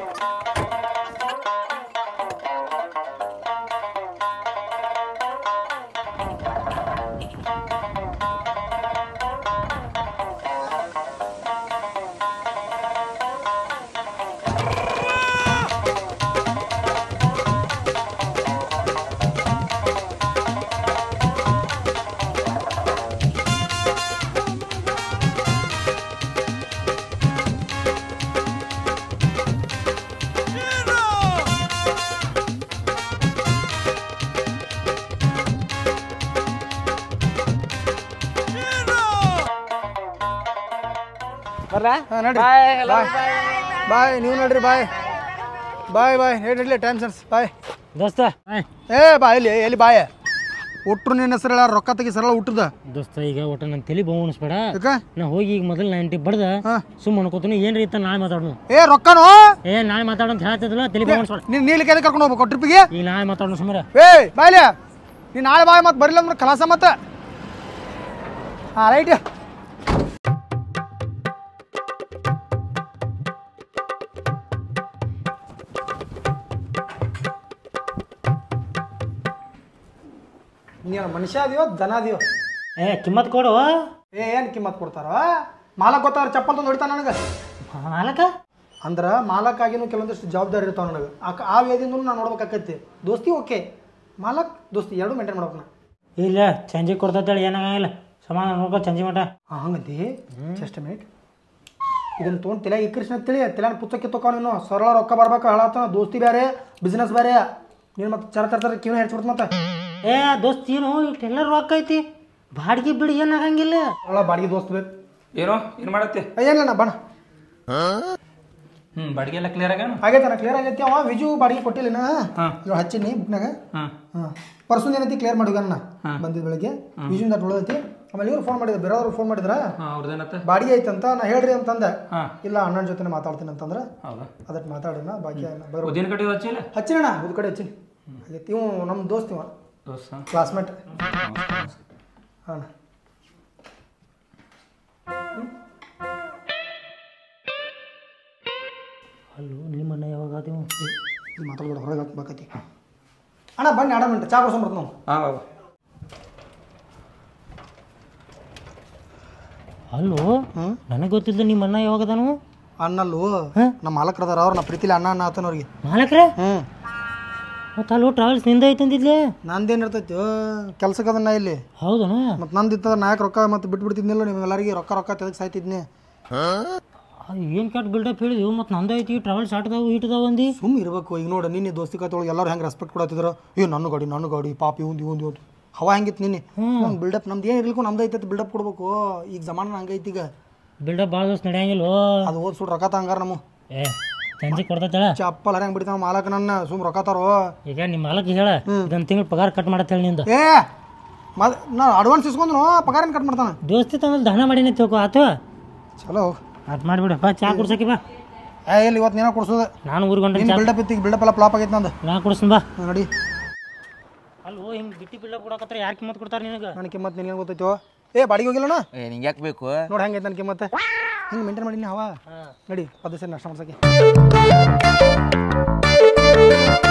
ಬರ್ಲಾ ಹಾಂ ನಡ್ರಿ ಬಾಯ್ hello, ಬಾಯ್ ಬಾಯ್ ನೀವು ನಡ್ರಿ ಬಾಯ್ ಬಾಯ್ ಬಾಯ್ ಹೇಳ್ರಿ ಟೈಮ್ ಸೆನ್ಸ್ ಬಾಯ್ ದೋಸ್ತ ಏ ಬಾ ಎಲ್ಲಿ ಎಲ್ಲಿ ಬಾಯ್ ಒಟ್ರು ನಿನ್ನ ಹೆಸರು ಹೇಳ ರೊಕ್ಕ ತೆಗಿ ಸರಳ ಹುಟ್ಟದ ದೋಸ್ತ ಈಗ ಒಟ್ಟು ನನ್ನ ತಲೆ ಬಹು ಅನಿಸ್ಬೇಡ ಯಾಕ ನಾ ಹೋಗಿ ಈಗ ಮೊದಲು ನೈಂಟಿ ಬಡ್ದ ಹಾ. ಸುಮ್ಮ ಅನ್ಕೋತೀನಿ ಏನ್ರಿ ಇತ್ತ ನಾಳೆ ಮಾತಾಡೋಣ ಏ ರೊಕ್ಕನೋ ಏ ನಾಳೆ ಮಾತಾಡೋ ಅಂತ ಹೇಳ್ತಿದ್ದಿಲ್ಲ ತಲೆ ಬಹು ಅನಿಸ್ಬೇಡ ನೀನು ನೀಲಿಕ್ಕೆ ಎದಕ್ಕೆ ಕರ್ಕೊಂಡು ಹೋಗ್ಬೇಕು ಟ್ರಿಪ್ಪಿಗೆ ಈಗ ನಾಳೆ ಮಾತಾಡೋಣ ಸುಮಾರ ಏ ಬಾಯ್ಲೆ ನೀನು ನಾಳೆ ಬಾಯ್ ಮತ್ತೆ ಬರಲಿಲ್ಲ ಅಂದ್ರೆ ಕಲಾಸ ಮತ್ತೆ ಹಾಂ ರೈಟ್ ನೀನು ಮನುಷ್ಯ ಅದೀವೋ ದನ ಅದೀವೋ ಏ ಕಿಮ್ಮತ್ ಕೊಡು ಏ ಏನು ಕಿಮ್ಮತ್ ಕೊಡ್ತಾರೋ ಮಾಲಕ್ ಗೊತ್ತವ್ರ ಚಪ್ಪಲ್ ತಂದು ಹೊಡಿತಾನ ನನಗೆ ಮಾಲಕ ಅಂದ್ರೆ ಮಾಲಕ್ಕಾಗಿನೂ ಕೆಲವೊಂದಿಷ್ಟು ಜವಾಬ್ದಾರಿ ಇರ್ತಾವ ನನಗೆ ಆ ಆ ವೇದಿಯಿಂದ ನಾನು ನೋಡ್ಬೇಕಾಕೈತಿ ದೋಸ್ತಿ ಓಕೆ ಮಾಲಕ್ ದೋಸ್ತಿ ಎರಡು ಮೇಂಟೈನ್ ಮಾಡ್ಬೇಕು ನಾ ಇಲ್ಲ ಸಂಜೆ ಕೊಡ್ತೇಳಿ ಏನಾಗಂಗಿಲ್ಲ ಸಮಾನ ನೋಡ್ಕೊ ಸಂಜೆ ಮಟ ಹಾಂ ಹಂಗಂತಿ ಜಸ್ಟ್ ಮಿನಿಟ್ ಇದನ್ನು ತೊಗೊಂಡು ತಲೆ ಇಕ್ಕರಿಸಿ ಅಂತೇಳಿ ತಲೆನ ಪುಸ್ತಕ ತೊಗೊಂಡು ನೀನು ಸರಳ ರೊಕ್ಕ ಬರ್ಬೇಕು ಹಾಳಾತ ದೋಸ್ತಿ ಬೇರೆ ಬಿಸ್ನೆಸ್ ಬೇರೆ ನೀನು ಮತ್ತೆ ಚರ ಚರ ಚರ ಕಿವಿ ಹೆಚ್ಚಿಬಿಡ್ತು ಮತ್ತೆ ಏ ದೋಸ್ತ್ ಏನು ಇಷ್ಟೆಲ್ಲ ರೊಕ್ಕ ಐತಿ ಬಾಡಿಗೆ ಬಿಡಿ ಏನಾಗಂಗಿಲ್ಲ ಸರಳ ಬಾಡಿಗೆ ದೋಸ್ತ್ ಬೇಕು ಏನೋ ಏನು ಮಾಡತ್ತೆ ಏನಿಲ್ಲ ಬಣ ಹ್ಞೂ ಬಾಡಿಗೆ ಎಲ್ಲ ಕ್ಲಿಯರ್ ಆಗ್ಯಾನ ಆಗೈತೆ ಕ್ಲಿಯರ್ ಆಗೈತಿ ಅವ ವಿಜು ಬಾಡಿಗೆ ಕೊಟ್ಟಿಲ್ಲ ನಾ ಹಾಂ. ಇವಾಗ ಹಚ್ಚಿನಿ ಬುಕ್ನಾಗ ಹಾಂ ಹಾಂ ಪರ್ಸನ್ ಏನೈತಿ ಕ್ಲಿಯರ್ ಮಾಡಿದ ನಾ ಬಂದಿದ್ದ ಬೆಳಗ್ಗೆ ವಿಜುನ್ ದಟ್ ಉಳಿದೈತಿ ಆಮೇಲೆ ಇವ್ರು ಫೋನ್ ಮಾಡಿದ್ರು ಬೇರೆಯವ್ರು ಫೋನ್ ಮಾಡಿದ್ರ ಹಾಂ ಅವ್ರದ್ದೇನತ್ತ ಬಾಡಿಗೆ ಐತಂತ ನಾ ಹೇಳ್ರಿ ಅಂತಂದೆ ಹಾಂ ಇಲ್ಲ ಅಣ್ಣನ ಜೊತೆ ಮಾತಾಡ್ತೀನಿ ಅಂತಂದ್ರೆ ಹೌದಾ ಅದಕ್ಕೆ ಮಾತಾಡೋಣ ಬಾಕಿ ಬರೋ ಉದ್ದಿನ ಕಡೆ ಹಚ್ಚಿಲ್ಲ ಹಚ್ಚಿನಣ್ಣ ಒಂದು ಕಡೆ ಹಚ್ಚಿನಿ ಆಗೈತಿ ಇವು ನಮ್ಮ ದೋಸ್ತ್ ಇವ ದೋಸ್ತ ಕ್ಲಾಸ್ಮೇಟ್ ಹಾಂ ಅಲ್ಲೋ ನಿಮ್ಮ ಅಣ್ಣ ಯಾವಾಗ ಆದೇವು ಮಾತಾಡ್ಬೇಡ ಹೊರಗೆ ಹಾಕ್ಬೇಕೈತಿ ಅಣ್ಣ ಬನ್ನಿ ಆಡ ಮಿನಿಟ್ ಚಾ ಕೊಡ್ಸೊಂಬರ್ತ ನಾವು ಹಾಂ ಬಾಬಾ ಅಲ್ಲೋ ನನಗೆ ಗೊತ್ತಿಲ್ಲ ನಿಮ್ಮ ಅಣ್ಣ ಯಾವಾಗ ಅದಾನು ಅನ್ನಲ್ಲು ನಮ್ಮ ಮಾಲಕರದಾರ ಅವ್ರು ನಾ ಪ್ರೀತಿಲಿ ಅಣ್ಣ ಅಣ್ಣ ಆತನ ಅವ್ರಿಗೆ ಮಾಲಕ್ರೆ ಹ್ಞೂ ಮತ್ತೆ ಅಲ್ಲೋ ಟ್ರಾವೆಲ್ಸ್ ನಿಂದ ಐತಂದಿದ್ಲೆ ನಂದೇನು ಇರ್ತೈತಿ ಕೆಲ್ಸಕ್ಕೆ ಅದನ್ನ ಇಲ್ಲಿ ಹೌದನ ಮತ್ತು ನಂದು ಇತ್ತದ ನಾಯಕ ರೊಕ್ಕ ಮತ್ತು ಬಿಟ್ಬಿಡ್ತಿದ್ನಿಲ್ಲ ನಿಮ್ಮೆಲ್ಲರಿಗೆ ರೊಕ್ಕ ರೊಕ್ಕ ತೆಗೆದು ಸಾಯ್ತಿದ್ನಿ ಏನು ಕೆಟ್ಟ ಬಿಲ್ಡಪ್ ಹೇಳಿದ್ವು ಮತ್ತು ನಂದು ಐತಿ ಟ್ರಾವೆಲ್ಸ್ ಆಟದಾವು ಇಟ್ಟದಾವ ಅಂದಿ ಸುಮ್ಮ ಇರ್ಬೇಕು ಈಗ ನೋಡಿ ನಿನ್ನೆ ದೋಸ್ತಿ ಕತ್ತೊಳಗೆ ಎಲ್ಲರೂ ಹೆಂಗೆ ರೆಸ್ಪೆಕ್ಟ್ ಕೊಡತ್ತಿದ್ರು ಅಯ್ಯೋ ನನ್ನ ಗಾಡಿ ನನ್ನ ಗಾಡಿ ಪಾಪ ಇವಂದು ಇವಂದು ಇವಂದು ಹವಾ ಹೆಂಗಿತ್ತು ನಿನ್ನೆ ನಮ್ಮ ಬಿಲ್ಡಪ್ ನಮ್ದು ಏನು ಇರ್ಲಿಕ್ಕೂ ನಮ್ದು ಐತೈತಿ ಬಿಲ್ಡಪ್ ಕೊಡ್ಬೇಕು ಈಗ ಜಮಾನ ಹಂಗೈತಿ ಈಗ ಬಿಲ್ಡಪ್ ಭಾಳ ದೋಸ್ತ್ ನಡೆಯಂಗಿಲ್ಲೋ ಅದು ಓದ್ ಸುಡ್ ರೊಕ್ಕ ತಂಗಾರ ನಮ್ಮ ಏ ಸಂಜೆ ಕೊಡ್ತೈತಳ ಚಪ್ಪಲ್ ಹರಂಗ್ ಬಿಡ್ತಾನ ಮಾಲಕ ನನ್ನ ಸುಮ್ ರೊಕ್ಕ ತಾರೋ ಈಗ ನಿಮ್ಮ ಮಾಲಕ್ ಹೇಳ ಇದೊಂದು ತಿಂಗಳು ಪಗಾರ ಕಟ್ ಮಾಡತ್ತೆ ಹೇಳಿ ನಿಂದ ಏ ಮದ್ ನಾ ಅಡ್ವಾನ್ಸ್ ಇಸ್ಕೊಂಡ್ನು ಪಗಾರ ಕಟ್ ಮಾಡ್ತಾನ ದೋಸ್ತಿ ತಂದಲ್ಲಿ ದಹನ ಮಾಡೀನಿ ತಿಳ್ಕೊ ಆತು ಚಲೋ ಅದು ಮಾಡಿಬಿಡು ಬಾ ಚಾ ಕುಡ್ಸಕ್ಕೆ ಬಾ ಏ ಇಲ್ಲಿ ಇವತ್ತು ನೀನ ಕೊಡ್ಸೋದು ನಾನು ಊರಿಗೆ ಹೊಂಟೆ ನಿನ್ನ ಬಿಲ್ಡಪ್ ಇತ್ತು ಬಿಲ್ಡಪ್ ಎಲ್ಲ ಫ್ಲಾಪ್ ಆಗೈತೆ ನಂದು ನಾ ಕುಡಿಸ್ತೀನಿ ಬಾ ನೋಡಿ ಅಲ್ಲೋ ಹಿಂಗೆ ಬಿಟ್ಟಿ ಬಿಲ್ಡಪ್ ಕೊಡಕತ್ರ ಯಾರು ಕಿಮ್ಮತ್ ಕೊಡ್ತಾರೆ ನಿನಗೆ ನನಗೆ ಕಿಮ್ಮತ್ ನಿನಗೆ ಗೊತ್ತೈತೋ ಏ ಬಾಡಿಗೆ ಹೋಗಿಲ್ಲಣ್ಣ ಏ ನಿಂಗೆ ಯಾಕೆ ಬೇಕು ನೋಡಿ ಹೆಂಗೈತೆ ನನಗೆ ಮತ್ತೆ ಹಿಂಗೆ ಮೇಂಟೈನ್ ಮಾಡೀನಿ ಹವಾ ನಡಿ ಪದ ಸರಿ ನಾಷ್ಟ ಮಾಡ್ಸಕ್ಕೆ